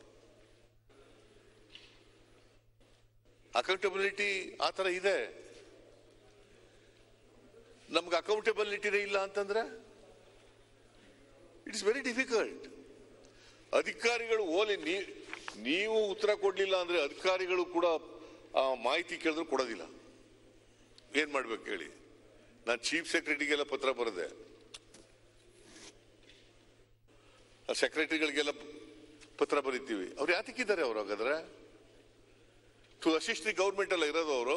Accountability ಆ ಥರ ಇದೆ ನಮ್ಗೆ ಅಕೌಂಟಬಿಲಿಟಿನೇ ಇಲ್ಲ ಅಂತಂದ್ರೆ ಇಟ್ಸ್ ವೆರಿ ಡಿಫಿಕಲ್ಟ್ ಅಧಿಕಾರಿಗಳು ಓಲಿ ನೀ ನೀವು ಉತ್ತರ ಕೊಡ್ಲಿಲ್ಲ ಅಂದ್ರೆ ಅಧಿಕಾರಿಗಳು ಕೂಡ ಆ ಮಾಹಿತಿ ಕೇಳಿದ್ರು ಕೊಡೋದಿಲ್ಲ ಏನ್ ಮಾಡ್ಬೇಕು ಹೇಳಿ ನಾನು ಚೀಫ್ ಸೆಕ್ರೆಟರಿಗೆಲ್ಲ ಪತ್ರ ಬರೆದೆ ಸೆಕ್ರೆಟರಿಗಳಿಗೆಲ್ಲ ಪತ್ರ ಬರೀತೀವಿ ಅವ್ರು ಯಾತಕ್ಕಿದ್ದಾರೆ ಅವ್ರು ಹಾಗಾದ್ರೆ ಟು ಅಸಿಸ್ಟ್ ದಿ ಗೌರ್ಮೆಂಟ್ ಅಲ್ಲ ಇರೋದು ಅವರು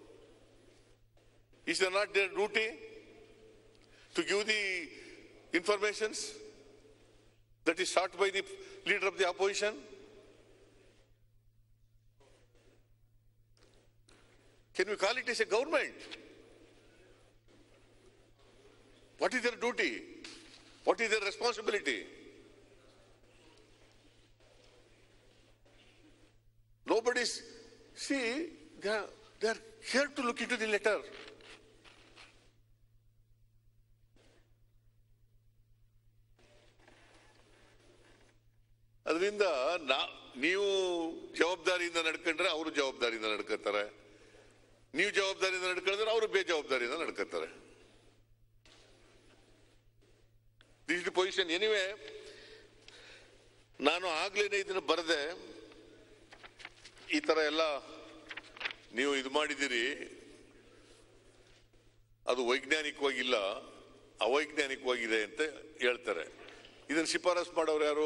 is the not their duty to give the informations that is sought by the leader of the opposition Can we call it as a government? What is their duty? What is their responsibility? Nobody's, see, they are, they are here to look into the letter. ಅದರಿಂದ ನಾ ನೀವು ಜವಾಬ್ದಾರಿಯಿಂದ ನಡ್ಕೊಂಡ್ರೆ ಅವರು ಜವಾಬ್ದಾರಿಯಿಂದ ನಡ್ಕೊತಾರೆ ನೀವು ಜವಾಬ್ದಾರಿಯಿಂದ ನಡ್ಕೊಂಡಿದ್ರೆ ಅವರು ಬೇಜವಾಬ್ದಾರಿಯಿಂದ ನಡ್ಕೊತಾರೆ ದಿಸ್ ದಿ ಪೊಸಿಷನ್ ಎನಿವೆ ನಾನು ಆಗ್ಲೇನೆ ಇದನ್ನ ಬರದೆ ಈ ತರ ಎಲ್ಲ ನೀವು ಇದು ಮಾಡಿದಿರಿ ಅದು ವೈಜ್ಞಾನಿಕವಾಗಿಲ್ಲ ಅವೈಜ್ಞಾನಿಕವಾಗಿದೆ ಅಂತ ಹೇಳ್ತಾರೆ ಇದನ್ನ ಶಿಫಾರಸ್ ಮಾಡೋರು ಯಾರು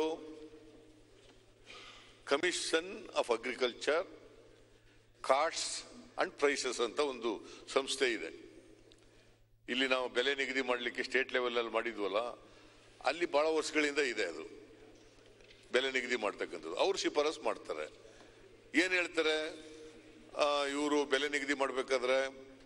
commission of agriculture cost and prices ಅಂತ ಒಂದು ಸಂಸ್ಥೆ ಇದೆ ಇಲ್ಲಿ ನಾವು ಬೆಲೆ ನಿಗದಿ ಮಾಡಲಿಕ್ಕೆ ಸ್ಟೇಟ್ ಲೆವೆಲ್ ಅಲ್ಲಿ ಮಾಡಿದ್ವಲ್ಲ ಅಲ್ಲಿ ಬಹಳ ವರ್ಷಗಳಿಂದ ಇದೆ ಅದು ಬೆಲೆ ನಿಗದಿ ಮಾಡ್ತಕ್ಕಂಥದ್ದು ಅವ್ರು ಶಿಫಾರಸ್ ಮಾಡ್ತಾರೆ ಏನ್ ಹೇಳ್ತಾರೆ ಇವರು ಬೆಲೆ ನಿಗದಿ ಮಾಡ್ಬೇಕಾದ್ರೆ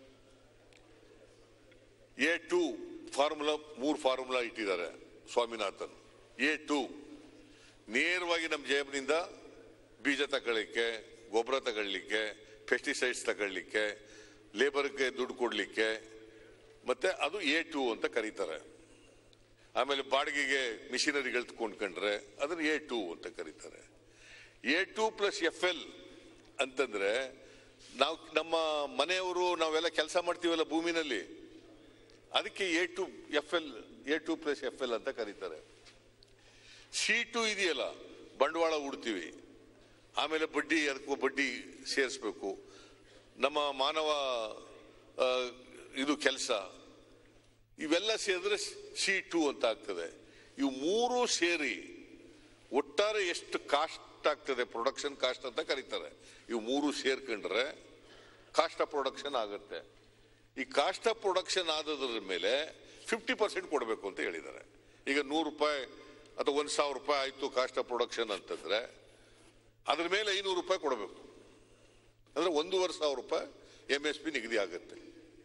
ಎ ಟು ಫಾರ್ಮುಲಾ ಮೂರು ಫಾರ್ಮುಲಾ ಇಟ್ಟಿದ್ದಾರೆ ಸ್ವಾಮಿನಾಥನ್ ಎ ಟು ನೇರವಾಗಿ ನಮ್ಮ ಜೇಬ್ನಿಂದ ಬೀಜ ತಗೊಳ್ಳಿಕ್ಕೆ ಗೊಬ್ಬರ ತಗೊಳ್ಳಿಕ್ಕೆ ಪೆಸ್ಟಿಸೈಡ್ಸ್ ತಗೊಳ್ಳಿಕ್ಕೆ ಲೇಬರ್ಗೆ ದುಡ್ಡು ಕೊಡ್ಲಿಕ್ಕೆ ಮತ್ತೆ ಅದು ಎ ಟು ಅಂತ ಕರೀತಾರೆ ಆಮೇಲೆ ಬಾಡಿಗೆಗೆ ಮಿಷಿನರಿಗಳು ಕೊಂಡ್ಕೊಂಡ್ರೆ ಅದನ್ನ ಎ ಟು ಅಂತ ಕರೀತಾರೆ A two plus F L ಅಂತಂದ್ರೆ ನಾವು ನಮ್ಮ ಮನೆಯವರು ನಾವೆಲ್ಲ ಕೆಲಸ ಮಾಡ್ತೀವಲ್ಲ ಭೂಮಿನಲ್ಲಿ ಅದಕ್ಕೆ A two F L A two plus F L ಅಂತ ಕರೀತಾರೆ ಸಿ ಟು ಇದೆಯಲ್ಲ ಬಂಡವಾಳ ಹೂಡ್ತೀವಿ ಆಮೇಲೆ ಬಡ್ಡಿ ಅದಕ್ಕೂ ಬಡ್ಡಿ ಸೇರಿಸ್ಬೇಕು ನಮ್ಮ ಮಾನವ ಆ, ಇದು ಕೆಲಸ ಇವೆಲ್ಲ ಸೇರಿದ್ರೆ ಸಿ ಟು ಅಂತ ಆಗ್ತದೆ ಇವು ಮೂರು ಸೇರಿ ಒಟ್ಟಾರೆ ಎಷ್ಟು ಕಾಸ್ಟ್ ಆಗ್ತದೆ ಪ್ರೊಡಕ್ಷನ್ ಕಾಸ್ಟ್ ಅಂತ ಕರೀತಾರೆ ಇವು ಮೂರು ಸೇರ್ಕೊಂಡ್ರೆ ಕಾಸ್ಟ್ ಆಫ್ ಪ್ರೊಡಕ್ಷನ್ ಆಗುತ್ತೆ ಈ ಕಾಸ್ಟ್ ಆಫ್ ಪ್ರೊಡಕ್ಷನ್ ಆದದ್ರ ಮೇಲೆ ಫಿಫ್ಟಿ ಪರ್ಸೆಂಟ್ ಕೊಡಬೇಕು ಅಂತ ಹೇಳಿದ್ದಾರೆ ಈಗ ನೂರು ರೂಪಾಯಿ ಅಥವಾ ಒಂದ್ ಸಾವಿರ ರೂಪಾಯಿ ಆಯ್ತು ಕಾಸ್ಟ್ ಆಫ್ ಪ್ರೊಡಕ್ಷನ್ ಅಂತಂದ್ರೆ ಅದ್ರ ಮೇಲೆ ಐನೂರು ರೂಪಾಯಿ ಕೊಡಬೇಕು ಅಂದ್ರೆ ಒಂದೂವರೆ ಸಾವಿರ ರೂಪಾಯಿ ಎಂ ಎಸ್ ಪಿ ನಿಗದಿ ಆಗುತ್ತೆ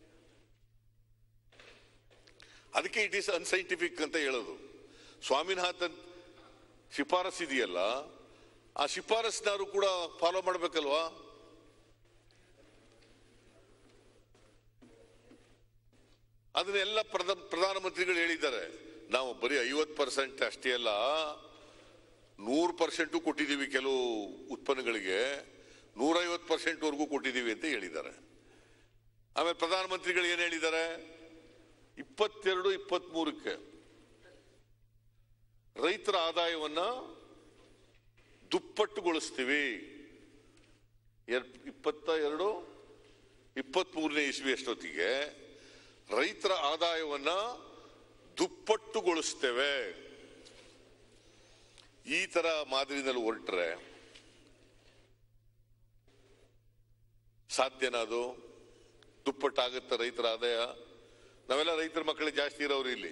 ಅದಕ್ಕೆ ಇಟ್ ಈಸ್ ಅನ್ಸೈಂಟಿಫಿಕ್ ಅಂತ ಹೇಳೋದು ಸ್ವಾಮಿನಾಥನ್ ಶಿಫಾರಸ್ ಇದೆಯಲ್ಲ ಆ ಶಿಫಾರಸ್ನಾರು ಕೂಡ ಫಾಲೋ ಮಾಡ್ಬೇಕಲ್ವಾ ಅದನ್ನೆಲ್ಲ ಪ್ರಧ ಪ್ರಧಾನಮಂತ್ರಿಗಳು ಹೇಳಿದ್ದಾರೆ ನಾವು ಬರೀ ಐವತ್ ಪರ್ಸೆಂಟ್ ಅಷ್ಟೇ ಅಲ್ಲ ನೂರು ಪರ್ಸೆಂಟು ಕೊಟ್ಟಿದ್ದೀವಿ ಕೆಲವು ಉತ್ಪನ್ನಗಳಿಗೆ ನೂರೈವತ್ತು ಪರ್ಸೆಂಟ್ ವರೆಗೂ ಕೊಟ್ಟಿದ್ದೀವಿ ಅಂತ ಹೇಳಿದ್ದಾರೆ ಆಮೇಲೆ ಪ್ರಧಾನಮಂತ್ರಿಗಳು ಏನ್ ಹೇಳಿದ್ದಾರೆ ಇಪ್ಪತ್ತೆರಡು ಇಪ್ಪತ್ತ್ ಮೂರಕ್ಕೆ ರೈತರ ಆದಾಯವನ್ನ ದುಪ್ಪಟ್ಟುಗೊಳಿಸ್ತೀವಿ ಎರ್- ಇಪ್ಪತ್ತ ಎರಡು ಇಪ್ಪತ್ತ್ ಮೂರನೇ ಇಸ್ವಿ ಅಷ್ಟೊತ್ತಿಗೆ ರೈತರ ಆದಾಯವನ್ನ ದುಪ್ಪಟ್ಟುಗೊಳಿಸ್ತೇವೆ ಈ ತರ ಮಾದರಿನಲ್ಲಿ ಹೊರಟ್ರೆ ಸಾಧ್ಯನಾ ಅದು ದುಪ್ಪಟ್ಟಾಗುತ್ತೆ ರೈತರ ಆದಾಯ ನಾವೆಲ್ಲ ರೈತರ ಮಕ್ಕಳಿಗೆ ಜಾಸ್ತಿ ಇರೋರು ಇಲ್ಲಿ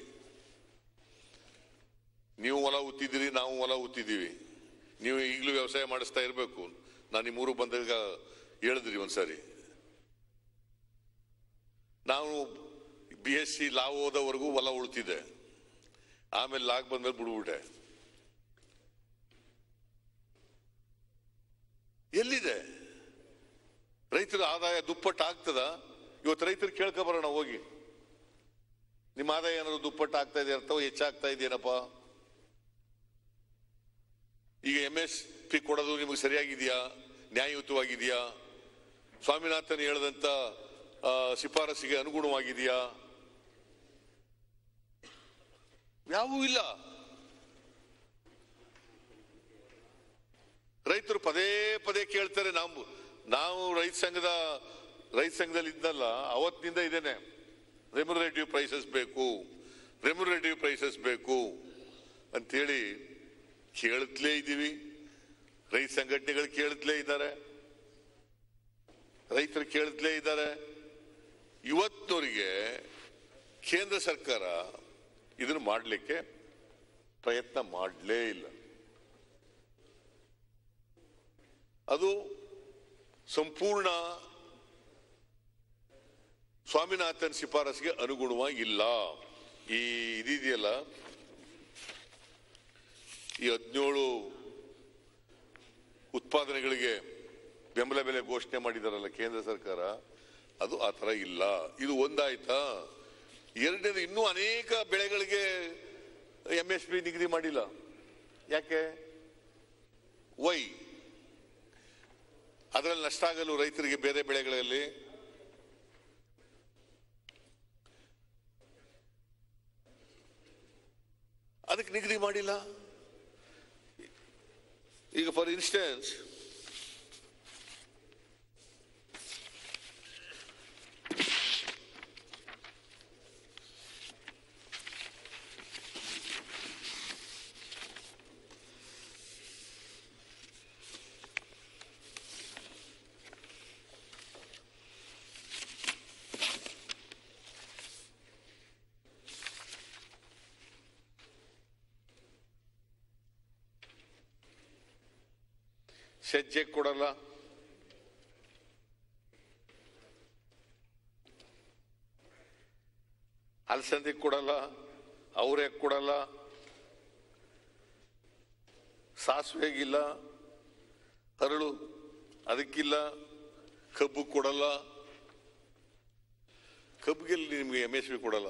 ನೀವು ಹೊಲ ಉತ್ತಿದ್ದೀರಿ ನಾವು ಹೊಲ ಉತ್ತಿದ್ದೀವಿ ನೀವು ಈಗಲೂ ವ್ಯವಸಾಯ ಮಾಡಿಸ್ತಾ ಇರಬೇಕು ನಾನು ಈ ಮೂರು ಬಂದಾಗ ಹೇಳಿದ್ರಿ ಒಂದ್ಸರಿ ನಾವು ಬಿ ಎಸ್ ಸಿ ಲಾ ಓದೋವರೆಗೂ ಹೊಲ ಉಳ್ತಿದ್ದೆ ಆಮೇಲೆ ಲಾಗ್ ಬಂದ್ಮೇಲೆ ಬಿಡ್ಬಿಟ್ಟೆ ಎಲ್ಲಿದೆ ರೈತರ ಆದಾಯ ದುಪ್ಪಟ್ಟು ಆಗ್ತದ ಇವತ್ತು ರೈತರು ಕೇಳ್ಕೊಬರೋಣ ಹೋಗಿ ನಿಮ್ಮ ಆದಾಯ ಏನಾದ್ರು ದುಪ್ಪಟ್ಟು ಆಗ್ತಾ ಇದೆ ಅಥವಾ ಹೆಚ್ಚಾಗ್ತಾ ಇದೆಯೇನಪ್ಪ ಈಗ ಎಂ ಎಸ್ ಪಿ ಕೊಡೋದು ನಿಮಗೆ ಸರಿಯಾಗಿದೆಯಾ ನ್ಯಾಯಯುತವಾಗಿದೆಯಾ ಸ್ವಾಮಿನಾಥನ್ ಹೇಳಿದಂತ ಆ, ಶಿಫಾರಸಿಗೆ ಅನುಗುಣವಾಗಿದೆಯಾ ಯಾವೂ ಇಲ್ಲ ರೈತರು ಪದೇ ಪದೇ ಕೇಳ್ತಾರೆ ನಾವು ನಾವು ರೈತ ಸಂಘದ ರೈತ ಸಂಘದಲ್ಲಿ ಇದ್ದಲ್ಲ ಅವತ್ತಿನಿಂದ ಇದೇನೆ ರೆಮ್ಯುನರೇಟಿವ್ ಪ್ರೈಸಸ್ ಬೇಕು ರೆಮ್ಯುನರೇಟಿವ್ ಪ್ರೈಸಸ್ ಬೇಕು ಅಂತೇಳಿ ಕೇಳುತ್ತಲೇ ಇದ್ದೀವಿ ರೈತ ಸಂಘಟನೆಗಳು ಕೇಳುತ್ತಲೇ ಇದ್ದಾರೆ ರೈತರು ಕೇಳುತ್ತಲೇ ಇದ್ದಾರೆ ಇವತ್ತಿನವರಿಗೆ ಕೇಂದ್ರ ಸರ್ಕಾರ ಇದನ್ನು ಮಾಡಲಿಕ್ಕೆ ಪ್ರಯತ್ನ ಮಾಡಲೇ ಇಲ್ಲ ಅದು ಸಂಪೂರ್ಣ ಸ್ವಾಮಿನಾಥನ್ ಶಿಫಾರಸ್ಗೆ ಅನುಗುಣವಾಗಿಲ್ಲ ಈ ಇದಿದೆಯಲ್ಲ ಈ ಹದಿನೇಳು ಉತ್ಪಾದನೆಗಳಿಗೆ ಬೆಂಬಲ ಬೆಲೆ ಘೋಷಣೆ ಮಾಡಿದಾರಲ್ಲ ಕೇಂದ್ರ ಸರ್ಕಾರ ಅದು ಆ ತರ ಇಲ್ಲ ಇದು ಒಂದಾಯ್ತಾ ಎರಡನೇದು ಇನ್ನೂ ಅನೇಕ ಬೆಳೆಗಳಿಗೆ ಎಂ ಎಸ್ ಪಿ ನಿಗದಿ ಮಾಡಿಲ್ಲ ಯಾಕೆ ವೈ ಅದರಲ್ಲಿ ನಷ್ಟ ಆಗಲು ರೈತರಿಗೆ ಬೇರೆ ಬೆಳೆಗಳಲ್ಲಿ ಅದಕ್ಕೆ ನಿಗದಿ ಮಾಡಿಲ್ಲ ಈಗ ಫಾರ್ ಇನ್ಸ್ಟೆನ್ಸ್ ಸಜ್ಜೆ ಕೊಡಲ್ಲ ಅಲಸಂದಿ ಕೊಡಲ್ಲ ಅವರೇ ಕೊಡಲ್ಲ ಸಾಸಿವೆಗಿಲ್ಲ ಹರಳು ಅದಕ್ಕಿಲ್ಲ ಕಬ್ಬು ಕೊಡಲ್ಲ ಕಬ್ಬಿಗೆ ನಿಮ್ಗೆ ಎಮ್ ಎಸ್ ಪಿ ಕೊಡಲ್ಲ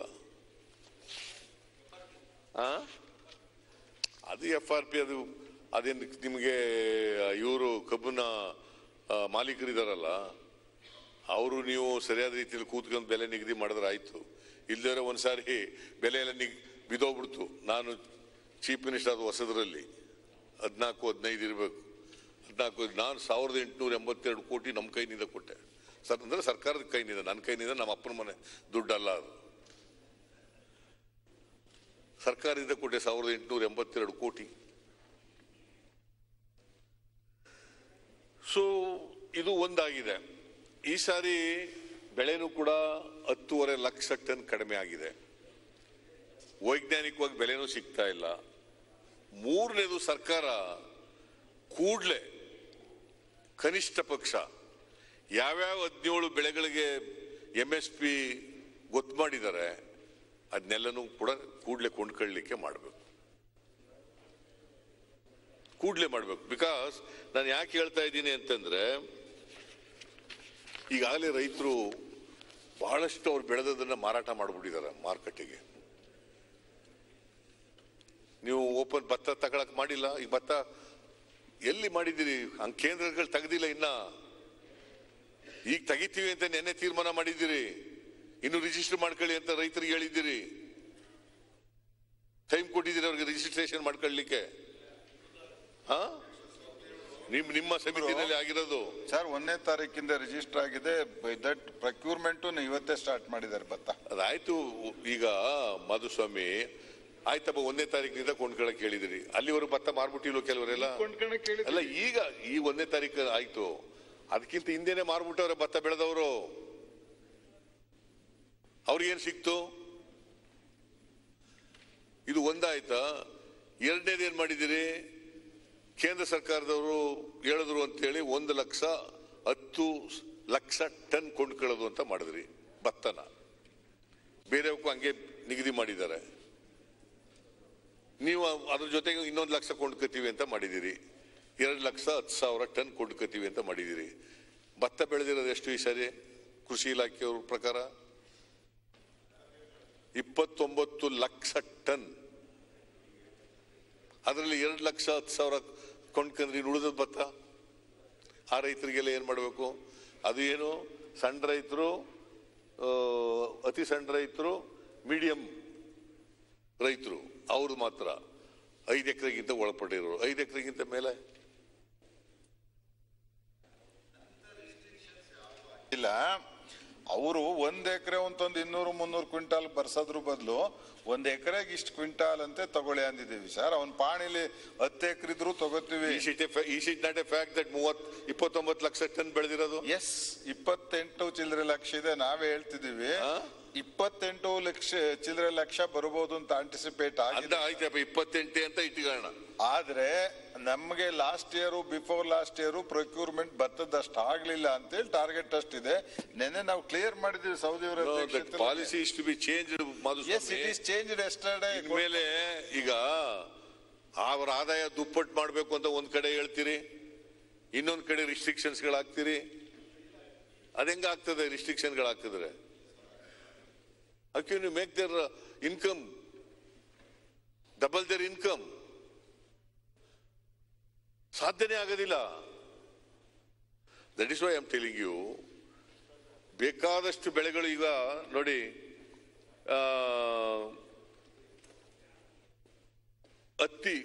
ಆ ಅದು ಎಫ್ ಆರ್ ಪಿ ಅದು ಅದೇನು ನಿಮಗೆ ಇವರು ಕಬ್ಬನ ಆ, ಮಾಲೀಕರಿದಾರಲ್ಲ ಅವರು ನೀವು ಸರಿಯಾದ ರೀತಿಯಲ್ಲಿ ಕೂತ್ಕೊಂಡು ಬೆಲೆ ನಿಗದಿ ಮಾಡಿದ್ರೆ ಆಯ್ತು ಇಲ್ದೇ ಒಂದ್ಸಾರಿ ಬೆಲೆ ಎಲ್ಲ ನಿಗ್ ಬಿದೋಗ್ಬಿಡ್ತು ನಾನು ಚೀಫ್ ಮಿನಿಸ್ಟರ್ ಆದ ಹೊಸದ್ರಲ್ಲಿ ಹದಿನಾಲ್ಕು ಹದಿನೈದು ಇರಬೇಕು ಹದಿನಾಲ್ಕು ನಾನು ಸಾವಿರದ ಎಂಟುನೂರ ಎಂಬತ್ತೆರಡು ಕೋಟಿ ನಮ್ಮ ಕೈನಿಂದ ಕೊಟ್ಟೆ ಸರ್ ಅಂದ್ರೆ ಸರ್ಕಾರದ ಕೈನಿಂದ ನನ್ನ ಕೈನಿಂದ ನಮ್ಮ ಅಪ್ಪನ ಮನೆ ದುಡ್ಡಲ್ಲ ಅದು ಸರ್ಕಾರದಿಂದ ಕೊಟ್ಟೆ ಸಾವಿರದ ಎಂಟುನೂರ ಎಂಬತ್ತೆರಡು ಕೋಟಿ ಸೊ ಇದು ಒಂದಾಗಿದೆ ಈ ಸಾರಿ ಬೆಳೆನೂ ಕೂಡ ಹತ್ತೂವರೆ ಲಕ್ಷ ಟನ್ ಕಡಿಮೆ ಆಗಿದೆ ವೈಜ್ಞಾನಿಕವಾಗಿ ಬೆಲೆನೂ ಸಿಗ್ತಾ ಇಲ್ಲ ಮೂರನೇದು ಸರ್ಕಾರ ಕೂಡಲೇ ಕನಿಷ್ಠ ಪಕ್ಷ ಯಾವ್ಯಾವ ಹದಿನೇಳು ಬೆಳೆಗಳಿಗೆ ಎಂ ಎಸ್ ಪಿ ಗೊತ್ತು ಮಾಡಿದ್ದಾರೆ ಅದನ್ನೆಲ್ಲನೂ ಕೂಡ ಕೂಡಲೇ ಕೊಂಡ್ಕೊಳ್ಳಿಕ್ಕೆ ಮಾಡಬೇಕು ಕೂಡಲೇ ಮಾಡಬೇಕು ಬಿಕಾಸ್ ನಾನು ಯಾಕೆ ಹೇಳ್ತಾ ಇದ್ದೀನಿ ಅಂತಂದ್ರೆ ಈಗಾಗಲೇ ರೈತರು ಬಹಳಷ್ಟು ಅವ್ರು ಬೆಳೆದದನ್ನ ಮಾರಾಟ ಮಾಡಿಬಿಟ್ಟಿದ್ದಾರೆ ಮಾರ್ಕೆಟಿಗೆ ನೀವು ಓಪನ್ ಭತ್ತ ತಗೊಳಕ್ ಮಾಡಿಲ್ಲ ಈಗ ಭತ್ತ ಎಲ್ಲಿ ಮಾಡಿದ್ದೀರಿ ಹಂಗ್ ಕೇಂದ್ರಗಳು ತೆಗ್ದಿಲ್ಲ ಇನ್ನ ಈಗ ತೆಗಿತೀವಿ ಅಂತ ನೆನ್ನೆ ತೀರ್ಮಾನ ಮಾಡಿದ್ದೀರಿ ಇನ್ನು ರಿಜಿಸ್ಟರ್ ಮಾಡ್ಕೊಳ್ಳಿ ಅಂತ ರೈತರಿಗೆ ಹೇಳಿದ್ದೀರಿ ಟೈಮ್ ಕೊಟ್ಟಿದ್ದೀರಿ ಅವ್ರಿಗೆ ರಿಜಿಸ್ಟ್ರೇಷನ್ ಮಾಡ್ಕೊಳ್ಳಿಕ್ಕೆ ಹಾ ನಿಮ್ ನಿಮ್ಮ ಸಮಿತಿನಲ್ಲಿ ಆಗಿರೋದು ಸರ್ ಒಂದನೇ ತಾರೀಕಿಂದ ರಿಜಿಸ್ಟರ್ ಆಗಿದೆ ದಟ್ ಪ್ರಕ್ಯೂರ್ಮೆಂಟ್ ಇವತ್ತೇ ಸ್ಟಾರ್ಟ್ ಮಾಡಿದ್ದಾರೆ ಭತ್ತ ಅದಾಯ್ತು ಈಗ ಮಧುಸ್ವಾಮಿ ಆಯ್ತಪ್ಪ ಒಂದನೇ ತಾರೀಕಿನಿಂದ ಕೊಂಡ್ಕೊಳಕ್ ಹೇಳಿದಿರಿ ಅಲ್ಲಿವರೆಗೂ ಭತ್ತ ಮಾರ್ಬಿಟ್ಟಿಲ್ವ ಕೆಲವರೆಲ್ಲ ಕೊಂಡ್ಕೊಳಕ್ ಹೇಳಿದ್ರು. ಅಲ್ಲ ಈಗ ಈ ಒಂದನೇ ತಾರೀಕು ಆಯ್ತು ಅದಕ್ಕಿಂತ ಹಿಂದೆನೆ ಮಾರ್ಬಿಟ್ಟವ್ರೆ ಭತ್ತ ಬೆಳೆದವರು ಅವ್ರಿಗೇನ್ ಸಿಕ್ತು ಇದು ಒಂದಾಯ್ತಾ ಎರಡನೇದು ಏನ್ ಮಾಡಿದಿರಿ ಕೇಂದ್ರ ಸರ್ಕಾರದವರು ಹೇಳಿದ್ರು ಅಂತೇಳಿ ಒಂದು ಲಕ್ಷ ಹತ್ತು ಲಕ್ಷ ಟನ್ ಕೊಂಡ್ಕೊಳ್ಳೋದು ಅಂತ ಮಾಡಿದ್ರಿ ಭತ್ತನ ಬೇರೆಯವಕ್ಕೂ ಹಂಗೆ ನಿಗದಿ ಮಾಡಿದ್ದಾರೆ ನೀವು ಅದ್ರ ಜೊತೆಗೆ ಇನ್ನೊಂದು ಲಕ್ಷ ಕೊಂಡ್ಕೋತೀವಿ ಅಂತ ಮಾಡಿದಿರಿ ಎರಡು ಲಕ್ಷ ಹತ್ತು ಸಾವಿರ ಟನ್ ಕೊಂಡ್ಕೋತೀವಿ ಅಂತ ಮಾಡಿದಿರಿ ಭತ್ತ ಬೆಳೆದಿರೋದು ಎಷ್ಟು ಈ ಸರಿ ಕೃಷಿ ಇಲಾಖೆಯವ್ರ ಪ್ರಕಾರ ಇಪ್ಪತ್ತೊಂಬತ್ತು ಲಕ್ಷ ಟನ್ ಅದರಲ್ಲಿ ಎರಡು ಲಕ್ಷ ಹತ್ತು ಸಾವಿರ ಕೊಂಡ್ಕೊಂಡ್ರಿ ಉಳಿದ ಭತ್ತ ಆ ರೈತರಿಗೆಲ್ಲ ಏನ್ ಮಾಡಬೇಕು ಅದು ಏನು ಸಣ್ಣ ರೈತರು ಆ, ಅತಿ ಸಣ್ಣ ರೈತರು ಮೀಡಿಯಂ ರೈತರು ಅವ್ರು ಮಾತ್ರ ಐದು ಎಕರೆಗಿಂತ ಒಳಪಟ್ಟಿರೋರು ಐದು ಎಕರೆಗಿಂತ ಮೇಲೆ ಇಲ್ಲ ಅವರು ಒಂದ್ ಎಕರೆ ಒಂದೊಂದು ಇನ್ನೂರು ಮುನ್ನೂರು ಕ್ವಿಂಟಾಲ್ ಬರ್ಸೋದ್ರ ಬದಲು ಒಂದ್ ಎಕರೆಗೆ ಇಷ್ಟು ಕ್ವಿಂಟಾಲ್ ಅಂತೆ ತಗೊಳ್ಳಿ ಅಂದಿದ್ದೀವಿ ಸರ್ ಅವ್ನ ಪಾಣಿಲಿ ಹತ್ತು ಎಕರೆ ಇದ್ರು ತಗೋತೀವಿ ಈ ಶೀಟ್ ಈ sheet not a fact that ಮೂವತ್ ಇಪ್ಪತ್ತೊಂಬತ್ತು ಲಕ್ಷ ಟನ್ ಬೆಳೆದಿರೋದು ಎಸ್ ಇಪ್ಪತ್ತೆಂಟು ಚಿಲ್ಲರೆ ಲಕ್ಷ ಇದೆ ನಾವೇ ಹೇಳ್ತಿದೀವಿ ಆ? ಇಪ್ಪತ್ತೆಂಟು ಲಕ್ಷ ಚಿಲ್ಲರೆ ಲಕ್ಷ ಬರ್ಬೋದು ಅಂತ ಆಂಟಿಸಿಪೇಟ್ ಅಂತ ಆಗಿದೆ ಆಯ್ತಪ್ಪ ಇಪ್ಪತ್ತೆಂಟು ಅಂತ ಇಟ್ಕೊಳ್ಳೋಣ ಆದ್ರೆ ನಮಗೆ last year before last year procurement ಭತ್ತದಷ್ಟು ಆಗ್ಲಿಲ್ಲ ಅಂತೇಳಿ ಟಾರ್ಗೆಟ್ ಅಷ್ಟಿದೆ ನೆನ್ನೆ ನಾವು ಕ್ಲಿಯರ್ ಮಾಡಿದೀವಿ so the policy is to be change as it is change yesterday ಮೇಲೆ ಈಗ ಅವರ ಆದಾಯ ದುಪ್ಪಟ್ಟು ಮಾಡ್ಬೇಕು ಅಂತ ಒಂದ್ ಕಡೆ ಹೇಳ್ತೀರಿ ಇನ್ನೊಂದ್ ಕಡೆ ರಿಸ್ಟ್ರಿಕ್ಷನ್ಸ್ ಗಳಾಗ್ತೀರಿ ಅದೆಂಗ ಆಗ್ತದೆ ರಿಸ್ಟ್ರಿಕ್ಷನ್ ಗಳಾಗ್ತಿದ್ರೆ you make their income double their income ಸಾಧ್ಯನೇ ಆಗೋದಿಲ್ಲ that is why am telling you ಬೇಕಾದಷ್ಟು ಬೆಳೆಗಳು ಈಗ ನೋಡಿ ಆ, ಹತ್ತಿ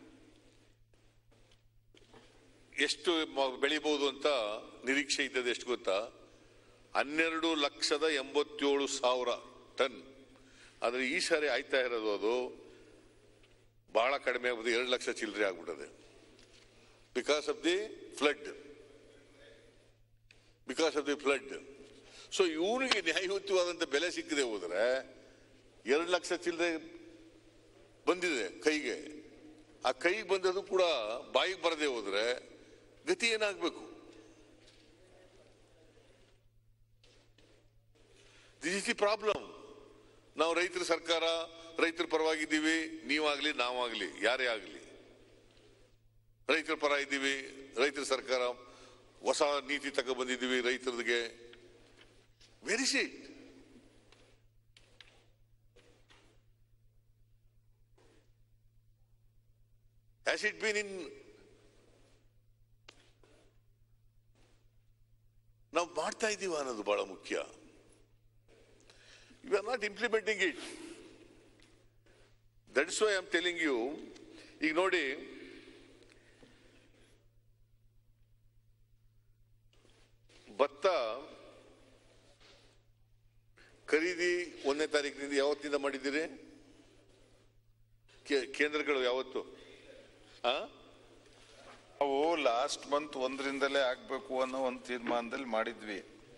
ಎಷ್ಟು ಮ- ಬೆಳಿಬಹುದು ಅಂತ ನಿರೀಕ್ಷೆ ಇದ್ದದ್ದು ಎಷ್ಟು ಗೊತ್ತಾ ಹನ್ನೆರಡು ಲಕ್ಷದ ಎಂಬತ್ತೇಳು ಸಾವಿರ ಟನ್ ಆದ್ರೆ ಈ ಸಾರಿ ಆಯ್ತಾ ಇರೋದು ಅದು ಬಹಳ ಕಡಿಮೆ ಆಗ್ಬೋದು ಎರಡು ಲಕ್ಷ ಚಿಲ್ಲರೆ ಆಗ್ಬಿಟ್ಟದೆ because of the flood because of the flood so ಇವನಿಗೆ ನ್ಯಾಯಯುತವಾದಂತ ಬೆಲೆ ಸಿಕ್ಕದೆ ಹೋದ್ರೆ ಎರಡು ಲಕ್ಷ ಚಿಲ್ಲರೆ ಬಂದಿದೆ ಕೈಗೆ ಆ ಕೈಗೆ ಬಂದದ್ದು ಕೂಡ ಬಾಯಿಗೆ ಬರದೆ ಹೋದ್ರೆ ಗತಿ ಏನಾಗಬೇಕು ದಿಸ್ ಇಸ್ ದಿ ಪ್ರಾಬ್ಲಮ್ ನಾವು ರೈತರ ಸರ್ಕಾರ ರೈತರ ಪರವಾಗಿದ್ದೀವಿ ನೀವಾಗ್ಲಿ ನಾವಾಗ್ಲಿ ಯಾರೇ ಆಗ್ಲಿ ರೈತರ ಪರ ಇದ್ದೀವಿ ರೈತರ ಸರ್ಕಾರ ಹೊಸ ನೀತಿ ತಕ ಬಂದಿದ್ದೀವಿ ರೈತರಿಗೆ very sit has it been in ನಾವು ಮಾಡ್ತಾ ಇದ್ದೀವ ಅನ್ನೋದು ಬಹಳ ಮುಖ್ಯ you are not implementing it that's why am telling you ಈಗ ನೋಡಿ ಭತ್ತ ಖರೀದಿ ಒಂದನೇ ತಾರೀಕಿನಿಂದ ಯಾವತ್ತಿಂದ ಮಾಡಿದ್ದೀರಿ ಕೇ- ಕೇಂದ್ರಗಳು ಯಾವತ್ತು ಆ ನಾವು ಲಾಸ್ಟ್ ಮಂತ್ ಒಂದರಿಂದಲೇ ಆಗ್ಬೇಕು ಅನ್ನೋ ಒಂದು ತೀರ್ಮಾನದಲ್ಲಿ ಮಾಡಿದ್ವಿ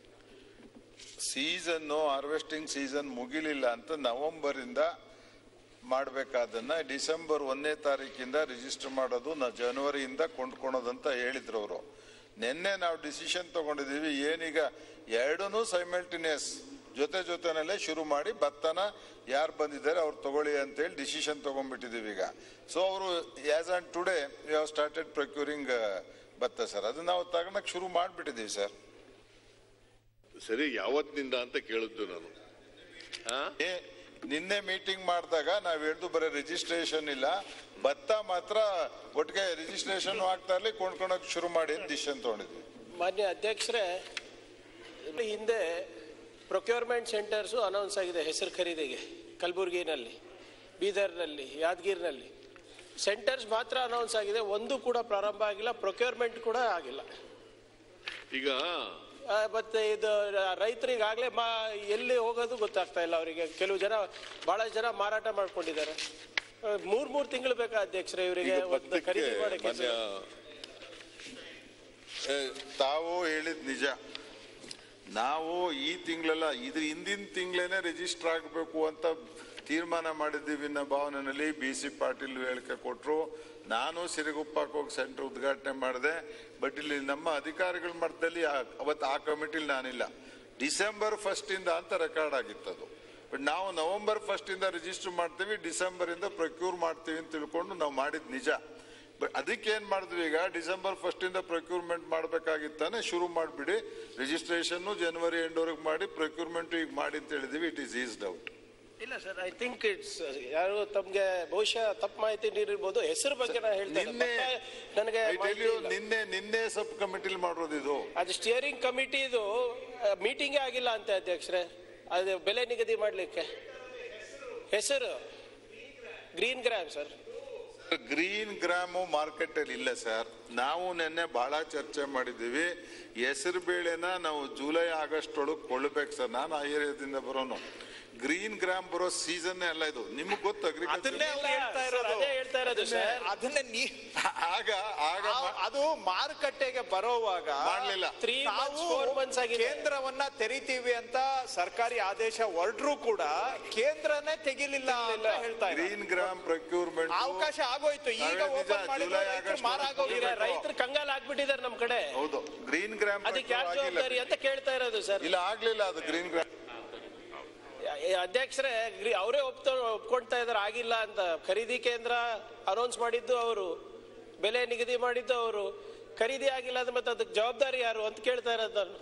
ಸೀಸನ್ ಹಾರ್ವೆಸ್ಟಿಂಗ್ ಸೀಸನ್ ಮುಗಿಲಿಲ್ಲ ಅಂತ ನವೆಂಬರ್ ಇಂದ ಮಾಡ್ಬೇಕಾದನ್ನ ಡಿಸೆಂಬರ್ ಒಂದನೇ ತಾರೀಕಿಂದ ರಿಜಿಸ್ಟರ್ ಮಾಡೋದು ನಾ ಜನವರಿಯಿಂದ ಕೊಂಡ್ಕೊಳೋದಂತ ಹೇಳಿದ್ರು ಅವರು ನಿನ್ನೆ ನಾವು ಡಿಸಿಷನ್ ತಗೊಂಡಿದೀವಿ ಏನೀಗ ಎರಡೂ ಸೈಮಲ್ಟಿನಿಯಸ್ ಜೊತೆ ಜೊತೆನಲ್ಲೇ ಶುರು ಮಾಡಿ ಭತ್ತನ ಯಾರು ಬಂದಿದ್ದಾರೆ ಅವ್ರು ತಗೊಳ್ಳಿ ಅಂತೇಳಿ ಡಿಸಿಷನ್ ತಗೊಂಡ್ಬಿಟ್ಟಿದೀವಿ ಈಗ ಸೊ ಅವರು as on today you have started procuring ಭತ್ತ ಸರ್ ಅದು ನಾವು ತಗೊಳಕ್ ಶುರು ಮಾಡ್ಬಿಟ್ಟಿದೀವಿ ಸರ್ ಸರಿ ಯಾವತ್ತಿನಿಂದ ಅಂತ ಕೇಳಿದ್ದು ನಾನು ಆ? ಏ, ನಿನ್ನೆ ಮೀಟಿಂಗ್ ಮಾಡಿದಾಗ ನಾವ್ ಹೇಳ್ದು ಬರೀ ರಿಜಿಸ್ಟ್ರೇಷನ್ ಇಲ್ಲ ಭತ್ತ ಮಾತ್ರ ಒಟ್ಟಿಗೆ ರಿಜಿಸ್ಟ್ರೇಷನ್ ಆಗ್ತಾ ಇರ್ಲಿ ಕೊಂಡ್ಕೊಳಕ್ ಶುರು ಮಾಡಿ ಅಂತ ಡಿಸಿಷನ್ ತಗೊಂಡಿದ್ವಿ ಮಾನ್ಯ ಅಧ್ಯಕ್ಷರೇ ಹಿಂದೆ ಪ್ರೊಕ್ಯೂರ್ಮೆಂಟ್ ಸೆಂಟರ್ಸು ಅನೌನ್ಸ್ ಆಗಿದೆ ಹೆಸರು ಖರೀದಿಗೆ ಕಲಬುರಗಿನಲ್ಲಿ ಬೀದರ್ನಲ್ಲಿ ಯಾದಗಿರಿನಲ್ಲಿ ಸೆಂಟರ್ಸ್ ಮಾತ್ರ ಅನೌನ್ಸ್ ಆಗಿದೆ ಒಂದು ಕೂಡ ಪ್ರಾರಂಭ ಆಗಿಲ್ಲ ಪ್ರೊಕ್ಯೂರ್ಮೆಂಟ್ ಕೂಡ ಆಗಿಲ್ಲ ಈಗ ಆ, ಮತ್ತೆ ಇದು ರೈತರಿಗೆ ಆಗಲೇ ಮಾ ಎಲ್ಲಿ ಹೋಗೋದು ಗೊತ್ತಾಗ್ತಾ ಇಲ್ಲ ಅವರಿಗೆ ಕೆಲವು ಜನ ಬಹಳ ಜನ ಮಾರಾಟ ಮಾಡ್ಕೊಂಡಿದ್ದಾರೆ ಆ, ಮೂರ್ ಮೂರ್ ತಿಂಗಳು ಬೇಕಾ ಅಧ್ಯಕ್ಷರೇ ಇವರಿಗೆ ಈಗ ಒಂದು ಭತ್ತಕ್ಕೆ ಖರೀದಿ ಮಾಡಕ್ಕೆ ಮಾನ್ಯ ಏ, ತಾವು ಹೇಳಿದ್ ನಿಜ ನಾವು ಈ ತಿಂಗಳೆಲ್ಲ ಇದ್ರ ಹಿಂದಿನ ತಿಂಗಳೇನೆ ರಿಜಿಸ್ಟರ್ ಆಗಬೇಕು ಅಂತ ತೀರ್ಮಾನ ಮಾಡಿದ್ದೀವಿ ಅನ್ನೋ ಭಾವನೆಯಲ್ಲಿ ಬಿ ಸಿ ಪಾಟೀಲ್ ಹೇಳಿಕೆ ಕೊಟ್ರು ನಾನು ಸಿರಿಗುಪ್ಪಕ್ಕೆ ಹೋಗಿ ಸೆಂಟರ್ ಉದ್ಘಾಟನೆ ಮಾಡಿದೆ ಬಟ್ ಇಲ್ಲಿ ನಮ್ಮ ಅಧಿಕಾರಿಗಳ ಮಟ್ಟದಲ್ಲಿ ಆ- ಅವತ್ತು ಆ ಕಮಿಟಿಲಿ ನಾನಿಲ್ಲ ಡಿಸೆಂಬರ್ ಫಸ್ಟ್ ಇಂದ ಅಂತ ರೆಕಾರ್ಡ್ ಆಗಿತ್ತದು ಬಟ್ ನಾವು ನವೆಂಬರ್ ಫಸ್ಟ್ ಇಂದ ರಿಜಿಸ್ಟರ್ ಮಾಡ್ತೀವಿ ಡಿಸೆಂಬರ್ ಇಂದ ಪ್ರೊಕ್ಯೂರ್ ಮಾಡ್ತೀವಿ ಅಂತ ತಿಳ್ಕೊಂಡು ನಾವು ಮಾಡಿದ್ ನಿಜ ಬಟ್ ಅದಕ್ಕೆ ಏನ್ ಮಾಡಿದ್ವಿ ಈಗ ಡಿಸೆಂಬರ್ ಫಸ್ಟ್ ಇಂದ ಪ್ರೊಕ್ಯೂರ್ಮೆಂಟ್ ಮಾಡ್ಬೇಕಾಗಿತ್ತಾನೆ ಶುರು ಮಾಡ್ಬಿಡಿ ರಿಜಿಸ್ಟ್ರೇಷನ್ ಜನವರಿ ಎಂಡ್ವರೆಗೆ ಮಾಡಿ ಪ್ರೊಕ್ಯೂರ್ಮೆಂಟ್ ಈಗ ಮಾಡಿ ಅಂತ ಹೇಳಿದೀವಿ ಇಟ್ ಈಸ್ ಈಸ್ಡ್ ಔಟ್ ಇಲ್ಲ ಸರ್ ಐ ಥಿಂಕ್ ಇಟ್ಸ್ ಯಾರು ತಮ್ಗೆ ಬಹುಶಃ ತಪ್ಪು ಮಾಹಿತಿ ನೀಡಿರ್ಬೋದು ಹೆಸರು ಬಗ್ಗೆ ನಾ ಹೇಳ್ತಾ ಇಲ್ಲ. ನಿನ್ನೆ ಮತ್ತೆ ನನಗೆ I tell ಮಾಹಿತಿ you, ಇಲ್ಲ. ನಿನ್ನೆ ನಿನ್ನೆ ಸಬ್ ಕಮಿಟಿಲಿ ಮಾಡೋದು ಇದು ಅದು ಸ್ಟಿಯರಿಂಗ್ ಕಮಿಟಿದು ಮೀಟಿಂಗೇ ಆಗಿಲ್ಲ ಅಂತ ಅಧ್ಯಕ್ಷರೇ ಅದು ಬೆಲೆ ನಿಗದಿ ಮಾಡಲಿಕ್ಕೆ ಹೆಸರು green gram sir green gram market ಅಲ್ಲಿ ಇಲ್ಲ ಸರ್ ನಾವು ನಿನ್ನೆ ಬಹಳ ಚರ್ಚೆ ಮಾಡಿದ್ದೀವಿ ಹೆಸರು ಬೇಳೆನ ನಾವು ಜುಲೈ ಆಗಸ್ಟ್ ಒಳಗೆ ಕೊಳ್ಳಬೇಕು ಸರ್ ನಾನು ಆ ಏರಿಯಾದಿಂದ ಬರೋನು ಗ್ರೀನ್ ಗ್ರಾಮ್ ಬರೋ ಸೀಸನ್ ಅಲ್ಲ ಇದು ನಿಮಗ್ ಗೊತ್ತು ಅದನ್ನೇ ಅಗ್ರಿಕಲ್ಚರ್ ಅವ್ರು ಹೇಳ್ತಾ ಸರ್, ಇರೋದು ಅದೇ ಹೇಳ್ತಾ ಇರೋದು ಸರ್ ಅದನ್ನೇ ನೀ ಆಗ ಆಗ ಆ- ಮಾ- ಅದು ಮಾರುಕಟ್ಟೆಗೆ ಬರೋವಾಗ ಮಾಡ್ಲಿಲ್ಲ ತ್ರೀ ಮಂತ್ಸ್ ತಾವು ಫೋರ್ ಮಂತ್ಸ್ ಆಗಿದೆ ಕೇಂದ್ರವನ್ನ ತೆರಿತೀವಿ ಅಂತ ಸರ್ಕಾರಿ ಆದೇಶ ಹೊರಡ್ರು ಕೂಡ ಕೇಂದ್ರನೇ ತೆಗಿಲಿಲ್ಲ ಅಂತ ಹೇಳ್ತಾ ಇದ್ದಾರೆ ಗ್ರೀನ್ ಗ್ರಾಮ್ ಪ್ರೊಕ್ಯೂರ್ಮೆಂಟ್ ಅವಕಾಶ ಆಗೋಯ್ತು ಈಗ ನಾವೇ ನಿಜ, ಓಪನ್ ಮಾಡಿದ್ರೆ ಜುಲೈ, ರೈತರು ಆಗಸ್ಟ್ ಮಾರ ಈಗ ಆಗೋಗಿದ್ದಾರೆ ರೈತರು ಕಂಗಾಲ್ ಆಗ್ಬಿಟ್ಟಿದ್ದಾರೆ ನಮ್ ಕಡೆ ಹೌದು ಗ್ರೀನ್ ಗ್ರಾಮ್ ಅದಕ್ಕೆ ಯಾರು ಜವಾಬ್ದಾರಿ ಅಂತ ಕೇಳ್ತಾ ಇರೋದು ಸರ್ ಇಲ್ಲ ಆಗ್ಲಿಲ್ಲ ಅದು ಗ್ರೀನ್ ಗ್ರಾಮ್ ಅಧ್ಯಕ್ಷರೇ ಗ್ರಿ- ಅವರೇ ಒಪ್ತ ಒಪ್ಕೊಳ್ತಾ ಇದಾರೆ ಆಗಿಲ್ಲ ಅಂತ ಖರೀದಿ ಕೇಂದ್ರ ಅನೌನ್ಸ್ ಮಾಡಿದ್ದು ಅವರು ಬೆಲೆ ನಿಗದಿ ಮಾಡಿದ್ದು ಅವರು ಖರೀದಿ ಆಗಿಲ್ಲ ಅಂದ್ರೆ ಮತ್ತೆ ಅದಕ್ಕೆ ಜವಾಬ್ದಾರಿ ಯಾರು ಅಂತ ಕೇಳ್ತಾ ಇರೋದು ನಾನು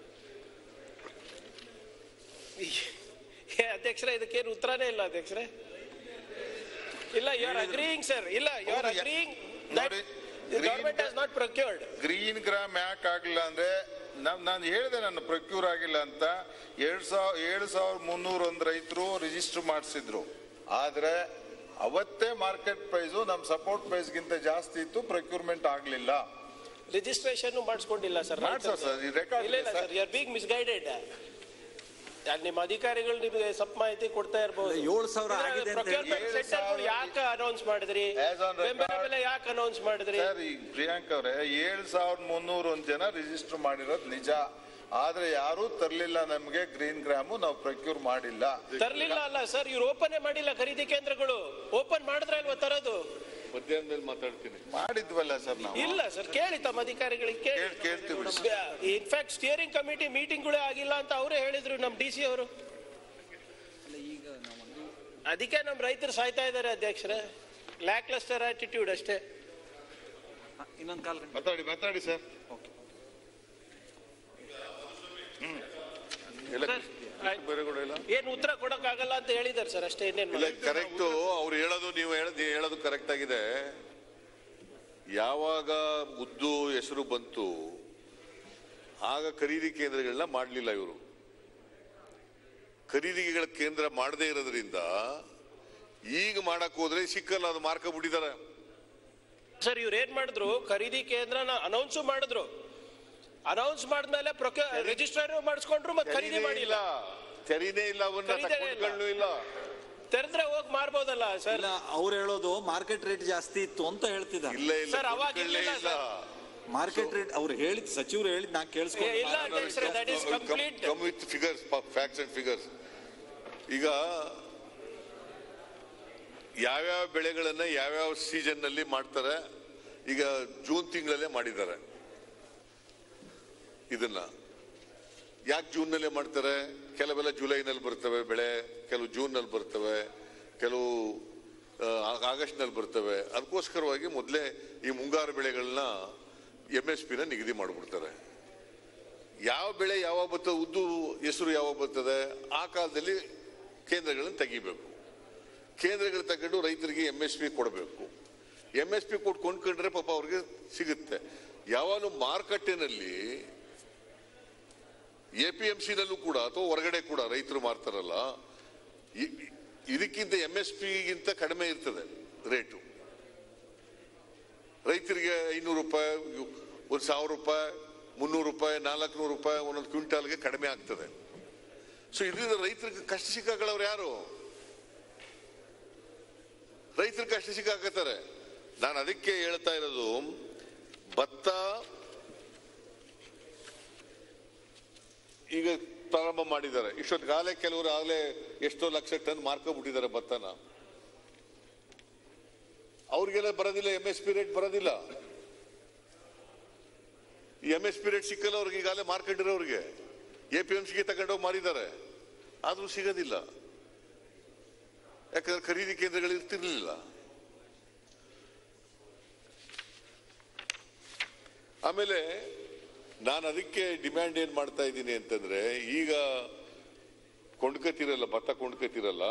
ಏ, ಅಧ್ಯಕ್ಷರೇ ಇದಕ್ಕೇನು ಉತ್ತರನೇ ಇಲ್ಲ ಅಧ್ಯಕ್ಷರೇ ಇಲ್ಲ ಯು ಆರ್ ಅಗ್ರೀಯಿಂಗ್ ಸರ್ ಇಲ್ಲ ಯು ಆರ್ ಹೌದು, ಯಾ- ಅಗ್ರೀಯಿಂಗ್ ನೋಡಿ, government has not procured green gram ಯಾಕೆ ಆಗಿಲ್ಲ ಅಂದ್ರೆ ನಾವ್ ನಾನು ಹೇಳಿದೆ ನಾನು ಪ್ರೊಕ್ಯೂರ್ ಆಗಿಲ್ಲ ಅಂತ ಎರಡ್ ಸಾವಿರ ಏಳು ಸಾವಿರದ ಮುನ್ನೂರ ಒಂದು ರೈತರು ರಿಜಿಸ್ಟರ್ ಮಾಡಿಸಿದ್ರು ಆದ್ರೆ ಅವತ್ತೇ ಮಾರ್ಕೆಟ್ ಪ್ರೈಸು ನಮ್ಮ ಸಪೋರ್ಟ್ ಪ್ರೈಸ್ ಗಿಂತ ಜಾಸ್ತಿ ಇತ್ತು ಪ್ರೊಕ್ಯೂರ್ಮೆಂಟ್ ಆಗ್ಲಿಲ್ಲ ರಿಜಿಸ್ಟ್ರೇಷನ್ ಮಾಡಿಸ್ಕೊಂಡಿಲ್ಲ ಸರ್ ಮಾಡ್ಸ ಸರ್ ಈ ರೆಕಾರ್ಡ್ ಇಲ್ಲ ಇಲ್ಲ sir you are being misguided ನಿಮ್ಮ ಅಧಿಕಾರಿಗಳು ನಿಮಗೆ ಸಪ್ ಮಾಹಿತಿ ಕೊಡ್ತಾ ಇರಬಹುದು ಏಳು ಸಾವಿರ ಆಗಿದೆ ಅಂತ ಹೇಳಿ. ಏಳು ಸೆಂಟರ್ ಸಾವಿರ- ಯಾಕೆ ಅನೌನ್ಸ್ ಮಾಡಿದ್ರಿ As on record- ಬೆಂಬಲ ಬೆಲೆ ಯಾಕೆ ಅನೌನ್ಸ್ ಮಾಡಿದ್ರಿ ಸರ್ ಈ ಪ್ರಿಯಾಂಕ್ ಅವರೇ ಏಳು ಸಾವಿರದ ಮುನ್ನೂರ ಒಂದು ಜನ ರಿಜಿಸ್ಟರ್ ಮಾಡಿರೋದು ನಿಜ ಆದ್ರೆ ಯಾರೂ ತರ್ಲಿಲ್ಲ ನಮ್ಗೆ ಗ್ರೀನ್ ಗ್ರಾಮು ನಾವು ಪ್ರೊಕ್ಯೂರ್ ಮಾಡಿಲ್ಲ ತರ್ಲಿಲ್ಲ ಅಲ್ಲ ಸರ್ ಇವ್ರು ಓಪನ್ ಮಾಡಿಲ್ಲ ಖರೀದಿ ಕೇಂದ್ರಗಳು ಓಪನ್ ಮಾಡಿದ್ರೆ ಅಲ್ವಾ ತರೋದು ಮಧ್ಯಾಹ್ನ ಮೇಲೆ ಮಾತಾಡ್ತೀನಿ ಮಾಡಿದ್ವಲ್ಲ ಸರ್ ನಾವು ಇಲ್ಲ ಸರ್ ಕೇಳಿ ತಮ್ಮ ಅಧಿಕಾರಿಗಳಿಗೆ ಕೇಳ್- ಕೇಳ್ತೀವಿ. ಇನ್ಫ್ಯಾಕ್ಟ್ ಸ್ಟಿಯರಿಂಗ್ ಕಮಿಟಿ ಮೀಟಿಂಗ್ಗಳೇ ಆಗಿಲ್ಲ ಅಂತ ಅವರೇ ಹೇಳಿದ್ರು ನಮ್ ಡಿ ಸಿ ಅವರು ಅದಕ್ಕೆ ನಮ್ ರೈತರು ಸಾಯ್ತಾ ಇದ್ದಾರೆ ಅಧ್ಯಕ್ಷರೇ ಲ್ಯಾಕ್ ಲಸ್ಟರ್ ಆಟಿಟ್ಯೂಡ್ ಅಷ್ಟೇ ಇನ್ನೊಂದು ಕಾಲ್ ಗಂಟೆ ಮಾತಾಡಿ ಮಾತಾಡಿ ಸರ್ ಎಲ್ಲ ಆಯ್ತು. ಬೇರೆಗಳು ಇಲ್ಲ ಏನ್ ಉತ್ತರ ಕೊಡಕ್ ಆಗಲ್ಲ ಅಂತ ಹೇಳಿದಾರೆ ಸರ್ ಅಷ್ಟೇ ಇನ್ನೇನ್ ಇಲ್ಲ ಮಾಡೋದು? ಕರೆಕ್ಟ್ ಅವ್ರು ಹೇಳೋದು ನೀವು ಹೇಳೋದು ನೀವು ಹೇಳೋದು ಕರೆಕ್ಟ್ ಆಗಿದೆ ಯಾವಾಗ ಉದ್ದು ಹೆಸರು ಬಂತು ಆಗ ಖರೀದಿ ಕೇಂದ್ರಗಳನ್ನ ಮಾಡಲಿಲ್ಲ ಇವರು ಖರೀದಿಗಳ ಕೇಂದ್ರ ಮಾಡದೇ ಇರೋದ್ರಿಂದ ಈಗ ಮಾಡಕ್ ಹೋದ್ರೆ ಸಿಕ್ಕಲ್ಲ ಅದು ಮಾರ್ಕ ಬಿಟ್ಟಿದ್ದಾರೆ ಸರ್ ಇವ್ರು ಏನ್ ಮಾಡಿದ್ರು ಖರೀದಿ ಕೇಂದ್ರನ ಅನೌನ್ಸ್ ಮಾಡಿದ್ರು ಅನೌನ್ಸ್ ಮಾಡಿದ್ಮೇಲೆ ರಿಜಿಸ್ಟರ್ ಮಾಡಿಸ್ಕೊಂಡ್ರು ಮತ್ತೆ ಖರೀದಿ ಮಾಡಿಲ್ಲ ತೆರಿನೇ ಇಲ್ಲ ಅವನ್ನ ಖರೀದಿನೇ ಇಲ್ಲ. ತಕೊಂಡ್ಕೊಳ್ಳೂ ಇಲ್ಲ ತೆರೆದ್ರೆ ಹೋಗಿ ಮಾರ್ಬೋದಲ್ಲ ಸರ್ ಇಲ್ಲ ಅವ್ರು ಹೇಳೋದು ಮಾರ್ಕೆಟ್ ರೇಟ್ ಜಾಸ್ತಿ ಇತ್ತು ಅಂತ ಹೇಳ್ತಿದ್ದಾರೆ ಇಲ್ಲ ಇಲ್ಲ ಸರ್, ಅವಾಗ ಕೊಂಡ್ಕೊಳ್ಳೇ ಇರ್ಲಿಲ್ಲ ಇಲ್ಲ ಮಾರ್ಕೆಟ್ ರೇಟ್ ಅವ್ರು ಹೇಳಿದ್ ಸಚಿವರು ಹೇಳಿದ್ ನಾ ಏ, ಕೇಳಿಸ್ಕೊಂಡು ಇಲ್ಲ ಅಧ್ಯಕ್ಷರೇ that is complete come with figures facts and figures ಈಗ ಯಾವ್ಯಾವ ಬೆಳೆಗಳನ್ನ ಯಾವ್ಯಾವ ಸೀಸನ್ ನಲ್ಲಿ ಮಾಡ್ತಾರೆ ಈಗ ಜೂನ್ ತಿಂಗಳಲ್ಲೇ ಮಾಡಿದ್ದಾರೆ ಇದನ್ನ ಯಾಕೆ ಜೂನ್ ನಲ್ಲೇ ಮಾಡ್ತಾರೆ ಕೆಲವೆಲ್ಲ ಜುಲೈನಲ್ಲಿ ಬರ್ತವೆ ಬೆಳೆ ಕೆಲವು ಜೂನ್ ನಲ್ಲಿ ಬರ್ತವೆ ಕೆಲವು ಆಗಸ್ಟ್ ನಲ್ಲಿ ಬರ್ತವೆ ಅದಕ್ಕೋಸ್ಕರವಾಗಿ ಮೊದಲೇ ಈ ಮುಂಗಾರು ಬೆಳೆಗಳನ್ನ ಎಂ ಎಸ್ ಪಿನ ನಿಗದಿ ಮಾಡಿಬಿಡ್ತಾರೆ ಯಾವ ಬೆಳೆ ಯಾವಾಗ ಬರ್ತದೆ ಉದ್ದು ಹೆಸರು ಯಾವಾಗ ಬರ್ತದೆ ಆ ಕಾಲದಲ್ಲಿ ಕೇಂದ್ರಗಳನ್ನು ತೆಗಿಬೇಕು ಕೇಂದ್ರಗಳು ತಗೊಂಡು ರೈತರಿಗೆ ಎಂ ಎಸ್ ಪಿ ಕೊಡಬೇಕು ಎಂ ಎಸ್ ಪಿ ಕೊಟ್ಟು ಕೊಂಡ್ಕೊಂಡ್ರೆ ಪಾಪ ಅವ್ರಿಗೆ ಸಿಗುತ್ತೆ ಯಾವಾಗಲೂ ಮಾರುಕಟ್ಟೆನಲ್ಲಿ ಎ ಪಿ ಎಂ ಸಿನಲ್ಲೂ ಕೂಡ ಅಥವಾ ಹೊರಗಡೆ ಕೂಡ ರೈತರು ಮಾರ್ತಾರಲ್ಲ ಇ- ಇದಕ್ಕಿಂತ ಎಂ ಎಸ್ ಪಿಗಿಂತ ಕಡಿಮೆ ಇರ್ತದೆ ರೇಟು ರೈತರಿಗೆ ಐನೂರು ರೂಪಾಯಿ ಒಂದು ಸಾವಿರ ರೂಪಾಯಿ ಮುನ್ನೂರು ರೂಪಾಯಿ ನಾಲ್ಕುನೂರು ರೂಪಾಯಿ ಒಂದೊಂದು ಕ್ವಿಂಟಾಲ್ಗೆ ಕಡಿಮೆ ಆಗ್ತದೆ ಸೊ ಇದರಿಂದ ರೈತರಿಗೆ ಕಷ್ಟ ಸಿಕ್ಕಾಕೊಳ್ಳೋರು ಯಾರು ರೈತರು ಕಷ್ಟ ಸಿಕ್ಕಾಕತ್ತಾರೆ ನಾನು ಅದಕ್ಕೆ ಹೇಳ್ತಾ ಇರೋದು ಭತ್ತ ಈಗ ಪ್ರಾರಂಭ ಮಾಡಿದ್ದಾರೆ ಇಷ್ಟೊತ್ತಿಗಾಗಲೇ ಕೆಲವರು ಆಗಲೇ ಎಷ್ಟೋ ಲಕ್ಷ ಟನ್ ಮಾರ್ಕೊಂಡ್ಬಿಟ್ಟಿದ್ದಾರೆ ಭತ್ತನ ಅವ್ರಿಗೆಲ್ಲ ಬರೋದಿಲ್ಲ ಎಂ ಎಸ್ ಪಿ ರೇಟ್ ಬರೋದಿಲ್ಲ ಎಂ ಎಸ್ ಪಿ ರೇಟ್ ಸಿಕ್ಕಲ್ಲ ಅವ್ರಿಗೆ ಈಗಾಗಲೇ ಮಾರ್ಕೊಂಡಿರೋರಿಗೆ ಎ ಪಿ ಎಂ ಸಿಗೆ ತಗೊಂಡೋಗಿ ಮಾರಿದ್ದಾರೆ ಆದ್ರೂ ಸಿಗೋದಿಲ್ಲ ಯಾಕಂದ್ರೆ ಖರೀದಿ ಕೇಂದ್ರಗಳು ಇರ್ತಿರ್ಲಿಲ್ಲ ಆಮೇಲೆ ನಾನು ಅದಕ್ಕೆ ಡಿಮ್ಯಾಂಡ್ ಏನ್ ಮಾಡ್ತಾ ಇದ್ದೀನಿ ಅಂತಂದ್ರೆ ಈಗ ಕೊಂಡ್ಕತಿರಲ್ಲ ಭತ್ತ ಕೊಂಡ್ಕತಿರಲ್ಲ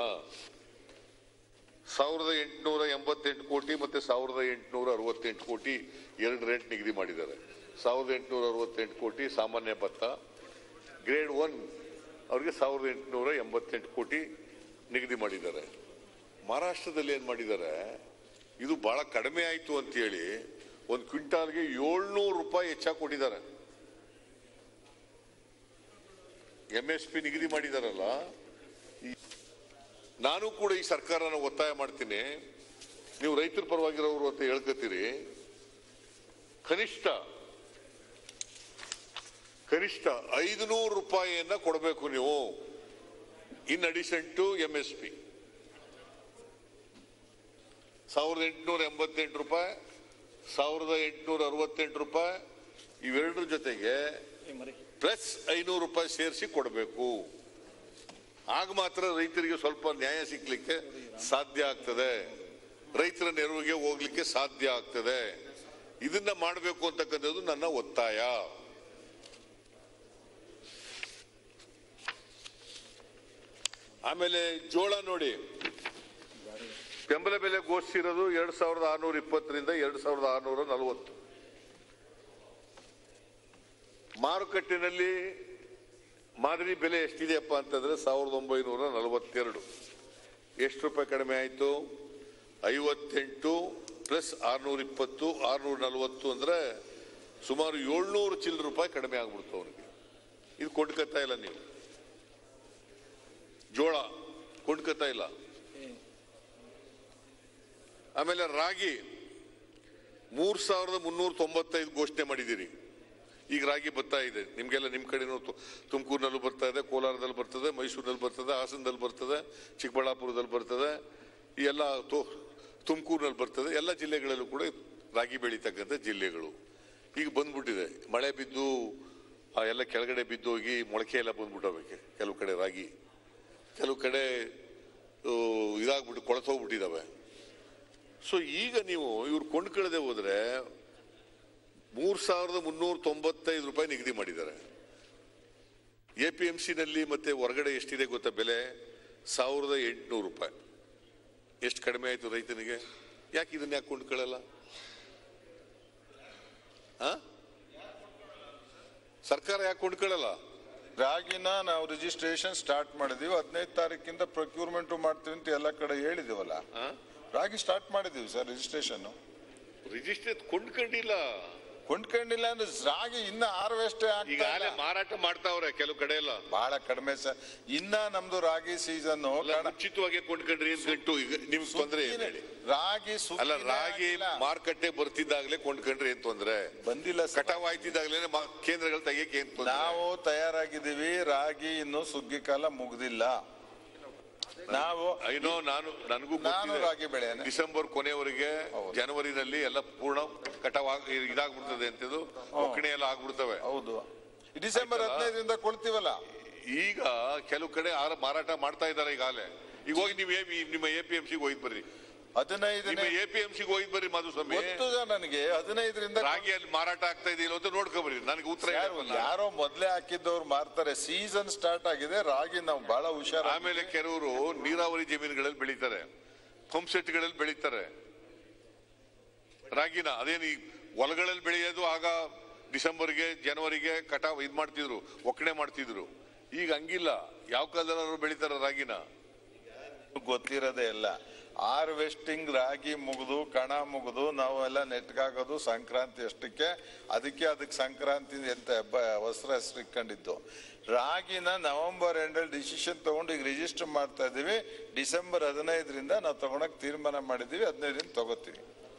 ಸಾವಿರದ ಎಂಟುನೂರ ಎಂಬತ್ತೆಂಟು ಕೋಟಿ ಮತ್ತೆ ಸಾವಿರದ ಎಂಟುನೂರ ಅರವತ್ತೆಂಟು ಕೋಟಿ ಎರಡು ರೇಟ್ ನಿಗದಿ ಮಾಡಿದ್ದಾರೆ ಸಾವಿರದ ಎಂಟುನೂರ ಅರವತ್ತೆಂಟು ಕೋಟಿ ಸಾಮಾನ್ಯ ಭತ್ತ ಗ್ರೇಡ್ ಒನ್ ಅವ್ರಿಗೆ ಸಾವಿರದ ಎಂಟುನೂರ ಎಂಬತ್ತೆಂಟು ಕೋಟಿ ನಿಗದಿ ಮಾಡಿದ್ದಾರೆ ಮಹಾರಾಷ್ಟ್ರದಲ್ಲಿ ಏನ್ ಮಾಡಿದ್ದಾರೆ ಇದು ಬಹಳ ಕಡಿಮೆ ಆಯ್ತು ಅಂತೇಳಿ ಒಂದು ಕ್ವಿಂಟಾಲ್ಗೆ ಏಳ್ನೂರು ರೂಪಾಯಿ ಹೆಚ್ಚಾಗಿ ಕೊಟ್ಟಿದ್ದಾರೆ ಎಂ ಎಸ್ ಪಿ ನಿಗದಿ ಮಾಡಿದಾರಲ್ಲ ಈ- ನಾನು ಕೂಡ ಈ ಸರ್ಕಾರನ ಒತ್ತಾಯ ಮಾಡ್ತೀನಿ ನೀವು ರೈತರ ಪರವಾಗಿರೋರು ಅಂತ ಹೇಳ್ಕೊತೀರಿ ಕನಿಷ್ಠ ಕನಿಷ್ಠ ಐದುನೂರು ರೂಪಾಯಿಯನ್ನ ಕೊಡಬೇಕು ನೀವು in addition to M S P ಸಾವಿರದ ಎಂಟುನೂರ ಎಂಬತ್ತೆಂಟು ರೂಪಾಯಿ ಸಾವಿರದ ಎಂಟುನೂರ ಅರವತ್ತೆಂಟು ರೂಪಾಯಿ ಇವೆರಡರ ಜೊತೆಗೆ ಪ್ಲಸ್ ಐನೂರು ರೂಪಾಯಿ ಸೇರಿಸಿ ಕೊಡಬೇಕು ಆಗ ಮಾತ್ರ ರೈತರಿಗೆ ಸ್ವಲ್ಪ ನ್ಯಾಯ ಸಿಗ್ಲಿಕ್ಕೆ ಸಾಧ್ಯ ಆಗ್ತದೆ ರೈತರ ನೆರವಿಗೆ ಹೋಗ್ಲಿಕ್ಕೆ ಸಾಧ್ಯ ಆಗ್ತದೆ ಇದನ್ನ ಮಾಡಬೇಕು ಅಂತಕ್ಕಂಥದ್ದು ನನ್ನ ಒತ್ತಾಯ ಆಮೇಲೆ ಜೋಳ ನೋಡಿ ಬೆಂಬಲ ಬೆಲೆ ಘೋಷಿಸಿರೋದು ಎರಡ್ ಸಾವಿರದ ಆರ್ನೂರ ಇಪ್ಪತ್ತರಿಂದ ಎರಡ್ ಸಾವಿರದ ಆರ್ನೂರ ನಲವತ್ತು ಮಾರುಕಟ್ಟೆನಲ್ಲಿ ಮಾದರಿ ಬೆಲೆ ಎಷ್ಟಿದೆಯಪ್ಪ ಅಂತಂದ್ರೆ ಸಾವಿರದ ಒಂಬೈನೂರ ನಲವತ್ತೆರಡು ಎಷ್ಟು ರೂಪಾಯಿ ಕಡಿಮೆ ಆಯಿತು ಐವತ್ತೆಂಟು ಪ್ಲಸ್ ಆರ್ನೂರ ಇಪ್ಪತ್ತು ಆರ್ನೂರ ನಲವತ್ತು ಅಂದ್ರೆ ಸುಮಾರು ಏಳ್ನೂರು ಚಿಲ್ಲರ ರೂಪಾಯಿ ಕಡಿಮೆ ಆಗ್ಬಿಡ್ತು ಅವನಿಗೆ ಇದು ಕೊಂಡ್ಕೊತಾ ಇಲ್ಲ ನೀವು ಜೋಳ ಕೊಂಡ್ಕೊತಾ ಇಲ್ಲ ಆಮೇಲೆ ರಾಗಿ ಮೂರ್ ಸಾವಿರದ ಮುನ್ನೂರ ತೊಂಬತ್ತೈದು ಘೋಷಣೆ ಮಾಡಿದ್ದೀರಿ ಈಗ ರಾಗಿ ಬರ್ತಾ ಇದೆ ನಿಮ್ಗೆಲ್ಲ ನಿಮ್ ಕಡೆನೂ ತು- ತುಮಕೂರಿನಲ್ಲೂ ಬರ್ತಾ ಇದೆ ಕೋಲಾರದಲ್ಲಿ ಬರ್ತದೆ ಮೈಸೂರಿನಲ್ಲಿ ಬರ್ತದೆ ಹಾಸನದಲ್ಲಿ ಬರ್ತದೆ ಚಿಕ್ಕಬಳ್ಳಾಪುರದಲ್ಲಿ ಬರ್ತದೆ ಈ ಎಲ್ಲ ತೋ- ತುಮಕೂರಿನಲ್ಲಿ ಬರ್ತದೆ ಎಲ್ಲ ಜಿಲ್ಲೆಗಳಲ್ಲೂ ಕೂಡ ರಾಗಿ ಬೆಳೀತಕ್ಕಂಥ ಜಿಲ್ಲೆಗಳು ಈಗ ಬಂದ್ಬಿಟ್ಟಿದೆ ಮಳೆ ಬಿದ್ದು ಆ ಎಲ್ಲ ಕೆಳಗಡೆ ಬಿದ್ದು ಹೋಗಿ ಮೊಳಕೆ ಎಲ್ಲ ಬಂದ್ಬಿಟ್ಟವೆ ಕೆಲವು ಕಡೆ ರಾಗಿ ಕೆಲವು ಕಡೆ ಆ, ಇದಾಗ್ಬಿಟ್ಟು ಕೊಳತೋಗ್ಬಿಟ್ಟಿದಾವೆ ಸೊ ಈಗ ನೀವು ಇವ್ರು ಕೊಂಡ್ಕೊಳ್ಳದೆ ಹೋದ್ರೆ ಮೂರ್ ಸಾವಿರದ ಮುನ್ನೂರ ತೊಂಬತ್ತೈದು ರೂಪಾಯಿ ನಿಗದಿ ಮಾಡಿದ್ದಾರೆ ಎ ಪಿ ಎಂ ನಲ್ಲಿ ಮತ್ತೆ ಹೊರಗಡೆ ಎಷ್ಟಿದೆ ಗೊತ್ತಾ ಬೆಲೆ ಸಾವಿರದ ಎಂಟುನೂರು ರೂಪಾಯಿ ಎಷ್ಟು ಕಡಿಮೆ ಆಯ್ತು ರೈತನಿಗೆ ಯಾಕೆ ಇದನ್ನ ಯಾಕೆ ಕೊಂಡ್ಕೊಳ್ಳಲ್ಲ ಆ? ಸರ್ಕಾರ ಯಾಕೆ ಕೊಂಡ್ಕೊಳ್ಳಲ್ಲ ರಾಗಿನ ನಾವು ರಿಜಿಸ್ಟ್ರೇಷನ್ ಸ್ಟಾರ್ಟ್ ಮಾಡಿದೀವಿ ಹದಿನೈದು ತಾರೀಕಿಂದ ಪ್ರೊಕ್ಯೂರ್ಮೆಂಟ್ ಮಾಡ್ತೀವಿ ಅಂತ ಎಲ್ಲ ಕಡೆ ಹೇಳಿದೀವಲ್ಲ ಆ? ರಾಗಿ ಸ್ಟಾರ್ಟ್ ಮಾಡಿದೀವಿ ಸರ್ ರಿಜಿಸ್ಟ್ರೇಷನ್ ರಿಜಿಸ್ಟ್ರೇಟ್ ಕೊಂಡ್ಕೊಂಡಿಲ್ಲ ಕೊಂಡ್ಕೊಂಡಿಲ್ಲ ಅಂದ್ರೆ ರಾಗಿ ಇನ್ನ ಹಾರ್ವೆಸ್ಟೇ ಆಗ್ತಾ ಈಗಾಗಲೇ ಇಲ್ಲ. ಮಾರಾಟ ಮಾಡ್ತಾವ್ರೆ ಕೆಲವು ಕಡೆ ಎಲ್ಲ ಬಹಳ ಕಡಿಮೆ ಸರ್ ಇನ್ನ ನಮ್ದು ರಾಗಿ ಸೀಸನ್ ಅಲ್ಲ, ಮುಂಚಿತವಾಗಿ ಕೊಂಡ್ಕೊಂಡ್ರಿ ಏನ್ ಗಂಟು ಈಗ ನಿಮ್ಗೆ ತೊಂದ್ರೆ ಏನ್ ಹೇಳಿ ರಾಗಿ ಅಲ್ಲ ಸುಗ್ಗಿನೇ ರಾಗಿ ಆಗಿಲ್ಲ. ಮಾರುಕಟ್ಟೆ ಬರ್ತಿದ್ದಾಗಲೇ ಕೊಂಡ್ಕೊಂಡ್ರಿ ಏನ್ ತೊಂದ್ರೆ ಬಂದಿಲ್ಲ ಸರ್ ಕಟಾವ್ ಆಯ್ತಿದ್ದಾಗಲೇ ಕೇಂದ್ರಗಳು ತೆಗಿಯಕ್ಕೆ ಏನ್ ತೊಂದ್ರೆ ನಾವು ತಯಾರಾಗಿದ್ದೀವಿ ರಾಗಿ ಇನ್ನು ಸುಗ್ಗಿ ಕಾಲ ಮುಗ್ದಿಲ್ಲ ನಾವು ಐನೋ ನಾನು ನನಗೂ ನಾನು ಗೊತ್ತಿದೆ. ರಾಗಿ ಬೆಳೆಯನೆ. ಡಿಸೆಂಬರ್ ಕೊನೆವರೆಗೆ ಜನವರಿನಲ್ಲಿ ಎಲ್ಲ ಪೂರ್ಣ ಕಟಾವ್ ಆಗ್- ಇದಾಗ್ಬಿಡ್ತದೆ ಅಂತದ್ದು ಒಕ್ಕಣೆ ಎಲ್ಲ ಆಗ್ಬಿಡ್ತವೆ ಹೌದು ಡಿಸೆಂಬರ್ ಆಯ್ತಲ್ಲ? ಹದಿನೈದರಿಂದ ಕೊಡ್ತೀವಲ್ಲ ಈಗ ಕೆಲವು ಕಡೆ ಆರ ಮಾರಾಟ ಮಾಡ್ತಾ ಇದ್ದಾರೆ ಈಗಾಗಲೇ ಈಗ ಹೋಗಿ ನೀವು ಏ- ನಿಮ್ಮ ಎ ಪಿ ಎಂ ಸಿಗೆ ಹೋಯ್ತು ಬರ್ರಿ ನಿಮ್ಮ ಹದಿನೈದನೇ ಎ ಪಿ ಎಂ ಸಿಗೆ ಹೋಯ್ತು ಬರ್ರಿ ಮಾಧುಸ್ವಾಮಿ ಗೊತ್ತು ಸರ್ ನನಗೆ ಹದಿನೈದರಿಂದ ರಾಗಿಯಲ್ಲಿ ಮಾರಾಟ ಆಗ್ತಾ ಇದೆಯಲ್ಲ ಅಂತ ನೋಡ್ಕೊಬರ್ರಿ ನನಗೆ ಉತ್ತರ ಯಾರು ಹೇಳಲ್ಲ. ಯಾರೋ ಮೊದ್ಲೇ ಹಾಕಿದ್ದವ್ರು ಮಾರ್ತಾರೆ ಸೀಸನ್ ಸ್ಟಾರ್ಟ್ ಆಗಿದೆ ರಾಗಿ ನಾವು ಬಹಳ ಹುಷಾರ ಆಮೇಲೆ ಕೆಲವರು ನೀರಾವರಿ ಜಮೀನುಗಳಲ್ಲಿ ಬೆಳೀತಾರೆ ಪಂಪ್ ಸೆಟ್ಗಳಲ್ಲಿ ಬೆಳೀತಾರೆ ರಾಗಿನ ಅದೇನು ಈ ಹೊಲಗಳಲ್ಲಿ ಬೆಳೆಯೋದು ಆಗ ಡಿಸೆಂಬರ್ಗೆ ಜನವರಿಗೆ ಕಟಾವ್ ಇದ್ ಮಾಡ್ತಿದ್ರು ಒಕ್ಕಣೆ ಮಾಡ್ತಿದ್ರು ಈಗ ಹಂಗಿಲ್ಲ ಯಾವ ಕಾಲದಲ್ಲಾದ್ರು ಬೆಳೀತಾರ ರಾಗಿನ ಗೊತ್ತಿರೋದೇ ಇಲ್ಲ ಹಾರ್ವೆಸ್ಟಿಂಗ್ ರಾಗಿ ಮುಗಿದು ಕಣ ಮುಗಿದು ನಾವೆಲ್ಲ ನೆಟ್ಗಾಗೋದು ಸಂಕ್ರಾಂತಿ ಅಷ್ಟಕ್ಕೆ ಅದಕ್ಕೆ ಅದಕ್ಕೆ ಸಂಕ್ರಾಂತಿ ಅಂತ ಹಬ್ಬ ವಸ್ತ್ರ ಹೆಸರು ಇಟ್ಕೊಂಡಿದ್ದು ರಾಗಿನ ನವೆಂಬರ್ ಎಂಡಲ್ಲಿ ಡಿಸಿಷನ್ ತಗೊಂಡು ಈಗ ರಿಜಿಸ್ಟರ್ ಮಾಡ್ತಾ ಇದೀವಿ ಡಿಸೆಂಬರ್ ಹದಿನೈದರಿಂದ ನಾವು ತಗೊಳಕ್ ತೀರ್ಮಾನ ಮಾಡಿದೀವಿ ಹದಿನೈದರಿಂದ ತಗೋತೀವಿ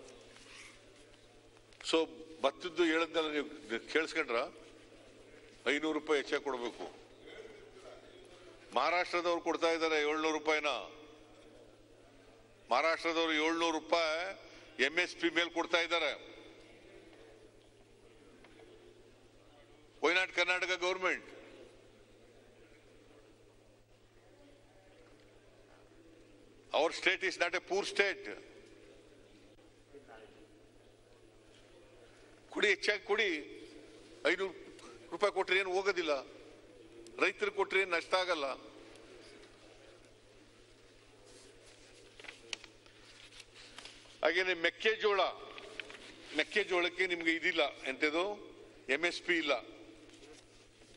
ಸೊ ಭತ್ತದ್ದು ಹೇಳದ್ನೆಲ್ಲ ನೀವು ಕೇಳಿಸ್ಕೊಂಡ್ರ ಐನೂರು ರೂಪಾಯಿ ಹೆಚ್ಚಾಗಿ ಕೊಡಬೇಕು ಮಹಾರಾಷ್ಟ್ರದವ್ರು ಕೊಡ್ತಾ ಇದ್ದಾರೆ ಏಳ್ನೂರು ರೂಪಾಯಿನ ಮಹಾರಾಷ್ಟ್ರದವರು ಏಳ್ನೂರು ರೂಪಾಯಿ ಎಂ ಎಸ್ ಪಿ ಮೇಲೆ ಕೊಡ್ತಾ ಇದ್ದಾರೆ why not Karnataka government our state is not a poor state ಕುಡಿ ಹೆಚ್ಚಾಗಿ ಕುಡಿ ಐನೂರು ರೂಪಾಯಿ ಕೊಟ್ರೆ ಏನು ಹೋಗೋದಿಲ್ಲ ರೈತರು ಕೊಟ್ರೆ ಏನು ನಷ್ಟ ಆಗಲ್ಲ ಹಾಗೇನೆ ಮೆಕ್ಕೆಜೋಳ ಮೆಕ್ಕೆಜೋಳಕ್ಕೆ ನಿಮ್ಗೆ ಇದಿಲ್ಲ ಎಂತದು ಎಂ ಎಸ್ ಪಿ ಇಲ್ಲ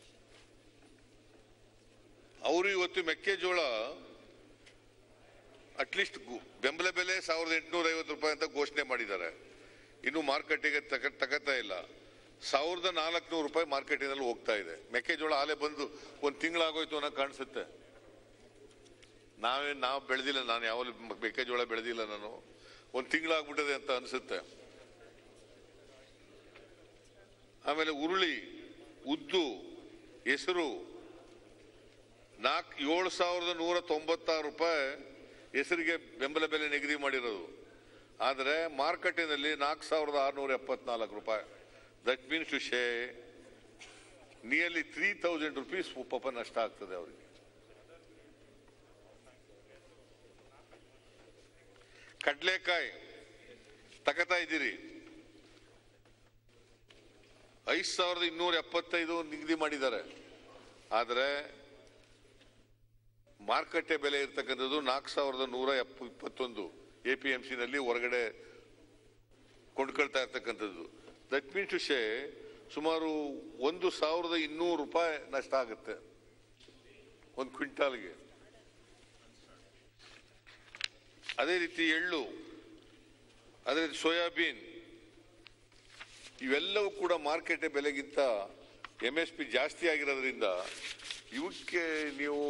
ಅವರು ಇವತ್ತು ಮೆಕ್ಕೆಜೋಳ ಅಟ್ಲೀಸ್ಟ್ ಬೆಂಬಲ ಬೆಲೆ ಸಾವಿರದ ಎಂಟುನೂರ ಐವತ್ತು ರೂಪಾಯಿ ಅಂತ ಘೋಷಣೆ ಮಾಡಿದ್ದಾರೆ ಇನ್ನು ಮಾರ್ಕೆಟಿಗೆ ತಗ ತಗತಾ ಇಲ್ಲ ಸಾವಿರದ ನಾಲ್ಕುನೂರು ರೂಪಾಯಿ ಮಾರ್ಕೆಟಿನಲ್ಲಿ ಹೋಗ್ತಾ ಇದೆ ಮೆಕ್ಕೆಜೋಳ ಆಲೆ ಬಂದು ಒಂದು ತಿಂಗಳಾಗೋಯ್ತು ಅನ್ನೋ ಕಾಣಿಸುತ್ತೆ ನಾವೇ ನಾವು ಬೆಳೆದಿಲ್ಲ ನಾನು ಯಾವಾಗಲೂ ಮೆಕ್ಕೆಜೋಳ ಬೆಳೆದಿಲ್ಲ ನಾನು ಒಂದು ತಿಂಗಳಾಗ್ಬಿಟ್ಟದೆ ಅಂತ ಅನ್ಸುತ್ತೆ ಆಮೇಲೆ ಉರುಳಿ ಉದ್ದು ಹೆಸರು ನಾಲ್ಕು ಏಳು ಸಾವಿರದ ನೂರ ತೊಂಬತ್ತಾರು ರೂಪಾಯಿ ಹೆಸರಿಗೆ ಬೆಂಬಲ ಬೆಲೆ ನಿಗದಿ ಮಾಡಿರೋದು ಆದರೆ ಮಾರುಕಟ್ಟೆನಲ್ಲಿ ನಾಲ್ಕು ಸಾವಿರದ ಆರುನೂರ ಎಪ್ಪತ್ನಾಲ್ಕು ರೂಪಾಯಿ ದಟ್ ಮೀನ್ಸ್ ಟು ಶೇ ನಿಯರ್ಲಿ ತ್ರೀ ತೌಸಂಡ್ ರುಪೀಸ್ ಪಾಪ ನಷ್ಟ ಆಗ್ತದೆ ಅವರಿಗೆ ಕಡ್ಲೆಕಾಯಿ ತಗತಾ ಇದ್ದೀರಿ ಐದು ಸಾವಿರದ ಇನ್ನೂರ ಎಪ್ಪತ್ತೈದು ನಿಗದಿ ಮಾಡಿದ್ದಾರೆ ಆದರೆ ಮಾರುಕಟ್ಟೆ ಬೆಲೆ ಇರ್ತಕ್ಕಂಥದ್ದು ನಾಲ್ಕು ಸಾವಿರದ ನೂರ ಎಪ್ಪ ಇಪ್ಪತ್ತೊಂದು ಎ ಪಿ ಎಂ ಸಿನಲ್ಲಿ ಹೊರಗಡೆ ಕೊಂಡ್ಕೊಳ್ತಾ ಇರ್ತಕ್ಕಂಥದ್ದು ದಟ್ ಮೀನ್ಸ್ ಟು ಶೇ ಸುಮಾರು ಒಂದು ಸಾವಿರದ ಇನ್ನೂರು ರೂಪಾಯಿ ನಷ್ಟ ಆಗುತ್ತೆ ಒಂದು ಕ್ವಿಂಟಾಲ್ಗೆ ಅದೇ ರೀತಿ ಎಳ್ಳು ಅದೇ ರೀತಿ ಸೋಯಾಬೀನ್ ಇವೆಲ್ಲವೂ ಕೂಡ ಮಾರ್ಕೆಟ್ ಬೆಲೆಗಿಂತ ಎಂ ಎಸ್ ಪಿ ಜಾಸ್ತಿ ಆಗಿರೋದ್ರಿಂದ ಇವಕ್ಕೆ ನೀವು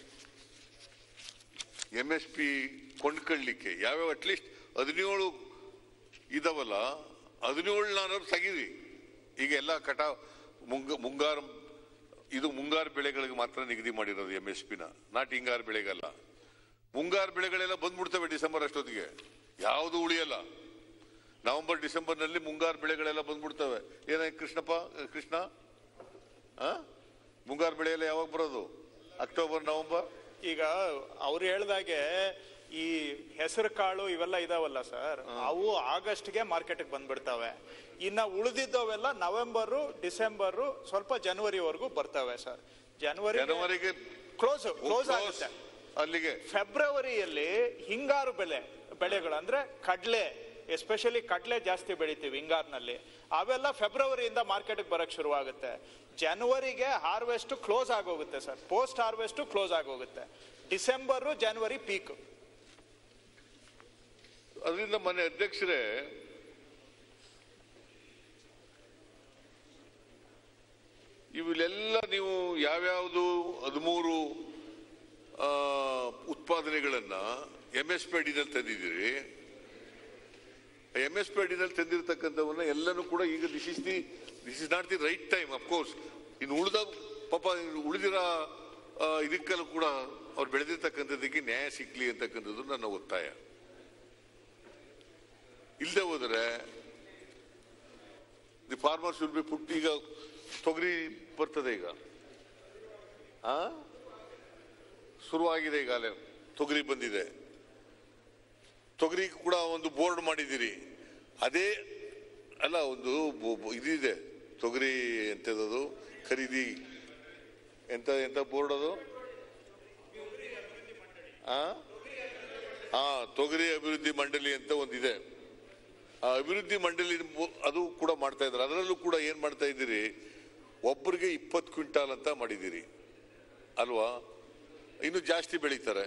ಎಂ ಎಸ್ ಪಿ ಕೊಂಡ್ಕೊಳ್ಳಿಕ್ಕೆ ಯಾವ್ಯಾವ ಅಟ್ಲೀಸ್ಟ್ ಹದಿನೇಳು ಇದಾವಲ್ಲ ಹದಿನೇಳು ನಾನು ತೆಗೀರಿ ಈಗ ಎಲ್ಲ ಕಟ ಮುಂಗ ಮುಂಗಾರು ಇದು ಮುಂಗಾರು ಬೆಳೆಗಳಿಗೆ ಮಾತ್ರ ನಿಗದಿ ಮಾಡಿರೋದು ಎಂ ಎಸ್ ಪಿನ ನಾಟ್ ಹಿಂಗಾರು ಬೆಳೆಗಲ್ಲ ಮುಂಗಾರು ಬೆಳೆಗಳೆಲ್ಲ ಬಂದ್ಬಿಡ್ತವೆ ಡಿಸೆಂಬರ್ ಅಷ್ಟೊತ್ತಿಗೆ ಯಾವುದು ಉಳಿಯಲ್ಲ ನವೆಂಬರ್ ಡಿಸೆಂಬರ್ ನಲ್ಲಿ ಮುಂಗಾರು ಬೆಳೆಗಳೆಲ್ಲ ಬಂದ್ಬಿಡ್ತವೆ ಏನ ಕೃಷ್ಣಪ್ಪ ಕೃಷ್ಣ ಆ ಮುಂಗಾರು ಬೆಳೆ ಎಲ್ಲ ಯಾವಾಗ ಬರೋದು ಅಕ್ಟೋಬರ್ ನವೆಂಬರ್ ಈಗ ಅವ್ರು ಹೇಳ್ದಾಗೆ ಈ ಹೆಸರು ಕಾಳು ಇವೆಲ್ಲ ಇದಾವಲ್ಲ ಸರ್ ಅವು ಆಗಸ್ಟ್ಗೆ ಮಾರ್ಕೆಟ್ಗೆ ಬಂದ್ಬಿಡ್ತವೆ ಇನ್ನ ಉಳಿದಿದ್ದವೆಲ್ಲ ನವೆಂಬರು ಡಿಸೆಂಬರು ಸ್ವಲ್ಪ ಜನವರಿವರೆಗೂ ಬರ್ತವೆ ಸರ್ ಜನವರಿ ಜನವರಿಗೆ ಕ್ಲೋಸ್ ಕ್ಲೋಸ್ close. ಆಗುತ್ತೆ ಅಲ್ಲಿಗೆ ಫೆಬ್ರವರಿಯಲ್ಲಿ ಹಿಂಗಾರು ಬೆಳೆ ಬೆಳೆಗಳು ಅಂದ್ರೆ ಕಡ್ಲೆ ಎಸ್ಪೆಷಲಿ ಕಡ್ಲೆ ಜಾಸ್ತಿ ಬೆಳಿತೀವಿ ಹಿಂಗಾರಿನಲ್ಲಿ ಅವೆಲ್ಲ ಫೆಬ್ರವರಿಯಿಂದ ಮಾರ್ಕೆಟ್ಗೆ ಬರಕ್ ಶುರುವಾಗುತ್ತೆ ಜನವರಿಗೆ ಹಾರ್ವೆಸ್ಟ್ ಕ್ಲೋಸ್ ಆಗೋಗುತ್ತೆ ಸರ್ ಪೋಸ್ಟ್ ಹಾರ್ವೆಸ್ಟ್ ಕ್ಲೋಸ್ ಆಗೋಗುತ್ತೆ ಡಿಸೆಂಬರು ಜನವರಿ ಪೀಕ್ ಅದರಿಂದ ಮನೆ ಅಧ್ಯಕ್ಷರೇ ಇವೆಲ್ಲ ನೀವು ಯಾವ್ಯಾವುದು ಹದಿಮೂರು ಆ, ಉತ್ಪಾದನೆಗಳನ್ನ ಎಂ ಎಸ್ ಪಿ ಅಡಿನಲ್ಲಿ ತಂದಿದ್ದೀರಿ ಎಂ ಎಸ್ ಪಿ ಅಡಿನಲ್ಲಿ ತಂದಿರತಕ್ಕಂಥವನ್ನ ಎಲ್ಲನೂ ಕೂಡ ಈಗ this is the this is not the right time of course ಇನ್ನು ಉಳಿದ ಪಾಪ ಇನ್ನು ಉಳಿದಿರೋ ಆ, ಇದಕ್ಕೆಲ್ಲ ಕೂಡ ಅವ್ರು ಬೆಳೆದಿರ್ತಕ್ಕಂಥದ್ದಕ್ಕೆ ನ್ಯಾಯ ಸಿಗ್ಲಿ ಅಂತಕ್ಕಂಥದ್ದು ನನ್ನ ಒತ್ತಾಯ ಇಲ್ಲದೆ ಹೋದರೆ the farmers will be put ಈಗ ತೊಗರಿ ಬರ್ತದೆ ಈಗ ಆ ಶುರುವಾಗಿದೆ ಈಗಾಗಲೇ ತೊಗರಿ ಬಂದಿದೆ ತೊಗರಿ ಕೂಡ ಒಂದು ಬೋರ್ಡ್ ಮಾಡಿದ್ದೀರಿ ಅದೇ ಅಲ್ಲ ಒಂದು ಬೊ- ಬೊ- ಇದಿದೆ ತೊಗರಿ ಎಂತದದು ಖರೀದಿ ಎಂತ ಎಂತ ಬೋರ್ಡ್ ಅದು ಆ ಹಾ ತೊಗರಿ ಅಭಿವೃದ್ಧಿ ಮಂಡಳಿ ಅಂತ ಒಂದಿದೆ ಆ ಅಭಿವೃದ್ಧಿ ಮಂಡಳಿ ಮು- ಅದು ಕೂಡ ಮಾಡ್ತಾ ಇದ್ದಾರೆ ಅದರಲ್ಲೂ ಕೂಡ ಏನ್ ಮಾಡ್ತಾ ಇದ್ದೀರಿ ಒಬ್ಬರಿಗೆ ಇಪ್ಪತ್ತು ಕ್ವಿಂಟಾಲ್ ಅಂತ ಮಾಡಿದ್ದೀರಿ ಅಲ್ವಾ ಇನ್ನು ಜಾಸ್ತಿ ಬೆಳೀತಾರೆ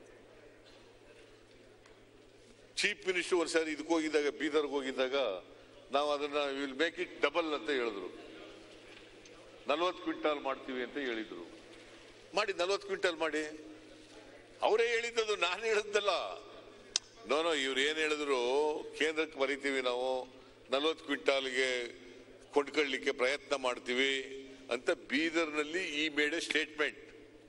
ಚೀಫ್ ಮಿನಿಸ್ಟರ್ ಒಂದ್ಸಾರಿ ಇದಕ್ಕೆ ಹೋಗಿದ್ದಾಗ ಬೀದರ್ಗೆ ಹೋಗಿದ್ದಾಗ ನಾವು ಅದನ್ನ ವಿಲ್ ಮೇಕ್ ಇಟ್ ಡಬಲ್ ಅಂತ ಹೇಳಿದ್ರು ನಲ್ವತ್ತು ಕ್ವಿಂಟಾಲ್ ಮಾಡ್ತೀವಿ ಅಂತ ಹೇಳಿದ್ರು ಮಾಡಿ ನಲ್ವತ್ತು ಕ್ವಿಂಟಾಲ್ ಮಾಡಿ ಅವರೇ ಹೇಳಿದ್ದದು ನಾನು ಹೇಳಿದ್ದಲ್ಲ ನೋ ನೋ ಇವ್ರು ಏನ್ ಹೇಳಿದ್ರು ಕೇಂದ್ರಕ್ಕೆ ಬರೀತೀವಿ ನಾವು ನಲ್ವತ್ತು ಕ್ವಿಂಟಾಲ್ಗೆ ಕೊಂಡ್ಕೊಳ್ಳಿಕ್ಕೆ ಪ್ರಯತ್ನ ಮಾಡ್ತೀವಿ ಅಂತ ಬೀದರ್ನಲ್ಲಿ ಈ made a statement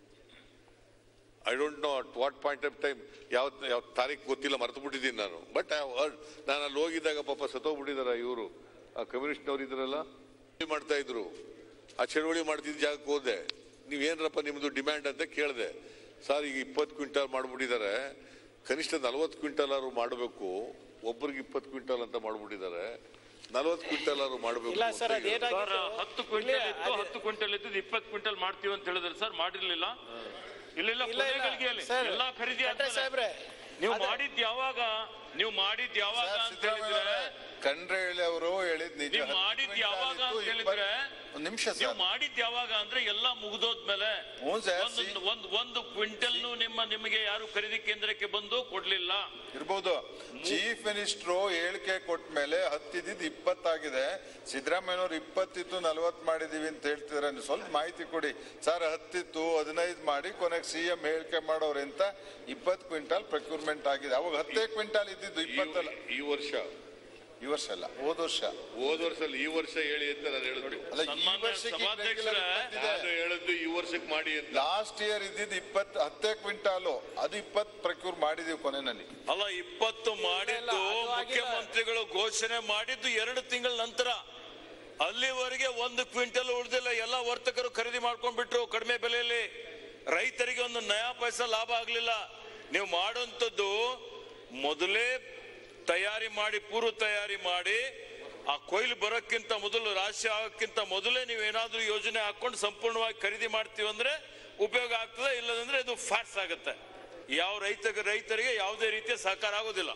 I don't know at what point of time ಯಾವ ಯಾವ ತಾರೀಕು ಗೊತ್ತಿಲ್ಲ ಮರೆತು ಬಿಟ್ಟಿದ್ದೀನಿ ನಾನು ಬಟ್ ಐ ಹರ್ಡ್ ನಾನು ಅಲ್ಲಿ ಹೋಗಿದ್ದಾಗ ಪಾಪ ಸತ್ತೋಗ್ಬಿಟ್ಟಿದಾರ ಇವರು ಆ ಕಮ್ಯುನಿಸ್ಟ್ನವ್ರು ಇದ್ರಲ್ಲ ಚಳವಳಿ ಮಾಡ್ತಾ ಇದ್ರು ಆ ಚಳವಳಿ ಮಾಡ್ತಿದ್ದ ಜಾಗಕ್ಕೆ ಹೋದೆ ನೀವೇನ್ರಪ್ಪ ನಿಮ್ದು ಡಿಮ್ಯಾಂಡ್ ಅಂತ ಕೇಳಿದೆ ಸರ್ ಈಗ ಇಪ್ಪತ್ತು ಕ್ವಿಂಟಾಲ್ ಮಾಡ್ಬಿಟ್ಟಿದ್ದಾರೆ ಕನಿಷ್ಠ ನಲ್ವತ್ತು ಕ್ವಿಂಟಾಲ್ ಆದ್ರು ಮಾಡಬೇಕು ಒಬ್ಬರಿಗೆ ಇಪ್ಪತ್ತು ಕ್ವಿಂಟಾಲ್ ಅಂತ ಮಾಡ್ಬಿಟ್ಟಿದ್ದಾರೆ ನಲ್ವತ್ತು ಕ್ವಿಂಟಾಲ್ ಆದ್ರು ಮಾಡಬೇಕು ಇಲ್ಲ ಸರ್ ಅದೇನಾಗಿತ್ತು ಸರ್ ಹತ್ತು ಕ್ವಿಂಟಲ್ ಇತ್ತು ಹತ್ತು ಕ್ವಿಂಟಲ್ ಇದ್ದು ಇಪ್ಪತ್ತು ಕ್ವಿಂಟಲ್ ಮಾಡ್ತೀವಿ ಅಂತ ಹೇಳಿದ್ರೆ ಸರ್ ಮಾಡಿರ್ಲಿಲ್ಲ ಇಲ್ಲಿಲ್ಲ ಇಲ್ಲ, ಇಲ್ಲ. ಕೊನೆಗಳಿಗೆಯಲ್ಲಿ ಸರ್, ಎಲ್ಲಾ ಖರೀದಿ ಖಂಡ್ರೆ ಆದ್ಮೇಲೆ ಸಾಹೇಬ್ರೆ, ನೀವು ಅದೇ- ಮಾಡಿದ್ ಯಾವಾಗ ನೀವು ಮಾಡಿದ್ ಯಾವಾಗ ಸರ್, ಅಂತ ಹೇಳಿದ್ರೆ ಸಿದ್ದರಾಮಯ್ಯ ಖಂಡ್ರೆ ಅವರು ಹೇಳಿದ್ ನಿಜ ನೀವು ಹತ್ತು ಮಾಡಿದ್ ಕ್ವಿಂಟಾಲ್ ಯಾವಾಗ ಇತ್ತು, ಅಂತ ಹೇಳಿದ್ರೆ ಇಪ್ಪತ್ತು- ಒಂದ್ ನಿಮಿಷ ನೀವು ಸರ್ ಮಾಡಿದ್ ಯಾವಾಗ ಅಂದ್ರೆ ಎಲ್ಲ ಮುಗಿದೋದ್ಮೇಲೆ ಹ್ಞೂ ಸರ್, ಒಂದು ಸಿ- ಒಂದು ಒಂದು ಕ್ವಿಂಟಲ್ ನಿಮ್ಮ ನಿಮಗೆ ಯಾರು ಖರೀದಿ ಕೇಂದ್ರಕ್ಕೆ ಬಂದು ಕೊಡ್ಲಿಲ್ಲ ಇರ್ಬೋದು ಚೀಫ್ ಮಿನಿಸ್ಟ್ರು ಹೇಳಿಕೆ ಕೊಟ್ಟ ಮೇಲೆ ಹತ್ತಿದ್ದು ಇಪ್ಪತ್ತಾಗಿದೆ ಸಿದ್ದರಾಮಯ್ಯನವ್ರು ಇಪ್ಪತ್ತಿತ್ತು ನಲ್ವತ್ ಮಾಡಿದೀವಿ ಅಂತ ಹೇಳ್ತಿದಾರೆ ನೀವು ಸ್ವಲ್ಪ ಮಾಹಿತಿ ಕೊಡಿ ಸರ್ ಹತ್ತಿತ್ತು ಹದಿನೈದು ಮಾಡಿ ಕೊನೆಗೆ ಸಿ ಎಂ ಹೇಳಿಕೆ ಮಾಡೋರು ಅಂತ ಇಪ್ಪತ್ತು ಕ್ವಿಂಟಾಲ್ ಪ್ರಕ್ಯೂರ್ಮೆಂಟ್ ಆಗಿದೆ ಅವಾಗ ಹತ್ತೇ ಕ್ವಿಂಟಾಲ್ ಇದ್ದಿದ್ದು ಈ- ಇಪ್ಪತ್ತಲ್ಲ ಈ ವರ್ಷ ಈ ವರ್ಷ ಅಲ್ಲ ಹೋದ ವರ್ಷ ಹೋದ ವರ್ಷ ಈ ವರ್ಷ ಹೇಳಿ ಅಂತ ನಾನು ಹೇಳಿದ್ರು ಅಲ್ಲ ಈ ಸನ್ಮಾನ್ಯ ವರ್ಷಕ್ಕೆ ಸಭಾಧ್ಯಕ್ಷರೇ, ನಾನು ಹೇಳಿದ್ದು ಈ ವರ್ಷಕ್ಕೆ ಮಾಡಿ ಅಂತ ಲಾಸ್ಟ್ ಇಯರ್ ಇದ್ದಿದ್ದು ಇಪ್ಪತ್ತು ಹತ್ತೇ ಕ್ವಿಂಟಾಲು ಅದು ಇಪ್ಪತ್ತು ಪ್ರಕ್ಯೂರ್ ಮಾಡಿದೀವಿ ಕೊನೆಯಲ್ಲಿ ಅಲ್ಲ ಇಪ್ಪತ್ತು ಮಾಡಿದ್ದು ಅದು ಆಗಿಲ್ಲ. ಮುಖ್ಯಮಂತ್ರಿಗಳು ಘೋಷಣೆ ಮಾಡಿದ್ದು ಎರಡು ತಿಂಗಳ ನಂತರ ಅಲ್ಲಿವರೆಗೆ ಒಂದು ಕ್ವಿಂಟಲ್ ಉಳಿದಿಲ್ಲ ಎಲ್ಲ ವರ್ತಕರು ಖರೀದಿ ಮಾಡ್ಕೊಂಡ್ಬಿಟ್ರು ಕಡಿಮೆ ಬೆಲೆಯಲ್ಲಿ ರೈತರಿಗೆ ಒಂದು ನಯಾ ಪೈಸಾ ಲಾಭ ಆಗ್ಲಿಲ್ಲ ನೀವು ಮಾಡುವಂಥದ್ದು ಮೊದಲೇ ತಯಾರಿ ಮಾಡಿ ಪೂರ್ವ ತಯಾರಿ ಮಾಡಿ ಆ ಕೊಯ್ಲು ಬರೋಕ್ಕಿಂತ ಮೊದಲು ರಾಶಿ ಆಗೋಕ್ಕಿಂತ ಮೊದಲೇ ನೀವು ಏನಾದ್ರೂ ಯೋಜನೆ ಹಾಕೊಂಡು ಸಂಪೂರ್ಣವಾಗಿ ಖರೀದಿ ಮಾಡ್ತೀವಿ ಅಂದ್ರೆ ಉಪಯೋಗ ಆಗ್ತದೆ ಇಲ್ಲದಂದ್ರೆ ಇದು ಫ್ಯಾಟ್ಸ್ ಆಗುತ್ತೆ ಯಾವ ರೈತ ರೈತರಿಗೆ ಯಾವುದೇ ರೀತಿಯ ಸಹಕಾರ ಆಗೋದಿಲ್ಲ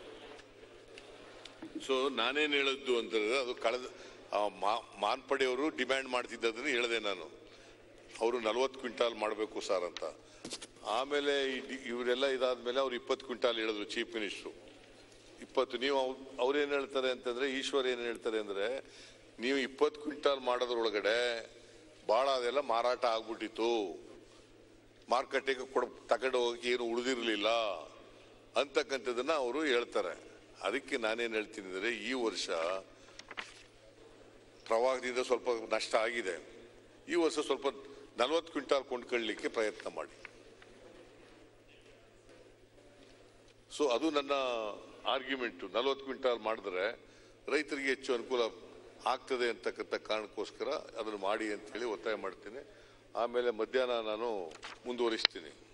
ಸೊ ನಾನೇನ್ ಹೇಳದ್ದು ಅಂತಂದ್ರೆ ಅದು ಕಳೆದ ಆ ಮಾ- ಮಾನ್ಪಡೆಯವರು ಡಿಮ್ಯಾಂಡ್ ಮಾಡ್ತಿದ್ದದನ್ನ ಹೇಳಿದೆ ನಾನು ಅವರು ನಲ್ವತ್ತು ಕ್ವಿಂಟಾಲ್ ಮಾಡಬೇಕು ಸರ್ ಅಂತ ಆಮೇಲೆ ಈ ಡಿ- ಇವರೆಲ್ಲ ಇದಾದ್ಮೇಲೆ ಅವ್ರು ಇಪ್ಪತ್ತು ಕ್ವಿಂಟಾಲ್ ಹೇಳಿದ್ರು ಚೀಫ್ ಮಿನಿಸ್ಟ್ರು ಇಪ್ಪತ್ತು ನೀವು ಅವ್- ಅವ್ರೇನ್ ಹೇಳ್ತಾರೆ ಅಂತಂದ್ರೆ ಈಶ್ವರ್ ಏನ್ ಹೇಳ್ತಾರೆ ಅಂದ್ರೆ ನೀವು ಇಪ್ಪತ್ತು ಕ್ವಿಂಟಾಲ್ ಮಾಡೋದ್ರೊಳಗಡೆ ಬಹಳ ಅದೆಲ್ಲ ಮಾರಾಟ ಆಗ್ಬಿಟ್ಟಿತ್ತು ಮಾರ್ಕೆಟಿಗೆ ಕೊಡ ತಗೊಂಡು ಹೋಗಕ್ಕೆ ಏನು ಉಳಿದಿರ್ಲಿಲ್ಲ ಅಂತಕ್ಕಂಥದ್ದನ್ನ ಅವರು ಹೇಳ್ತಾರೆ ಅದಕ್ಕೆ ನಾನೇನ್ ಹೇಳ್ತೀನಿ ಅಂದ್ರೆ ಈ ವರ್ಷ ಪ್ರವಾಹದಿಂದ ಸ್ವಲ್ಪ ನಷ್ಟ ಆಗಿದೆ ಈ ವರ್ಷ ಸ್ವಲ್ಪ ನಲವತ್ತು ಕ್ವಿಂಟಾಲ್ ಕೊಂಡ್ಕೊಳ್ಳಿಕ್ಕೆ ಪ್ರಯತ್ನ ಮಾಡಿ ಸೊ ಅದು ನನ್ನ ಆರ್ಗ್ಯುಮೆಂಟ್ ನಲವತ್ತು ಕ್ವಿಂಟಾಲ್ ಮಾಡಿದ್ರೆ ರೈತರಿಗೆ ಹೆಚ್ಚು ಅನುಕೂಲ ಆಗ್ತದೆ ಅಂತಕ್ಕಂಥ ಕಾರಣಕ್ಕೋಸ್ಕರ ಅದನ್ನು ಮಾಡಿ ಅಂತ ಹೇಳಿ ಒತ್ತಾಯ ಮಾಡ್ತೀನಿ ಆಮೇಲೆ ಮಧ್ಯಾಹ್ನ ನಾನು ಮುಂದುವರಿಸ್ತೀನಿ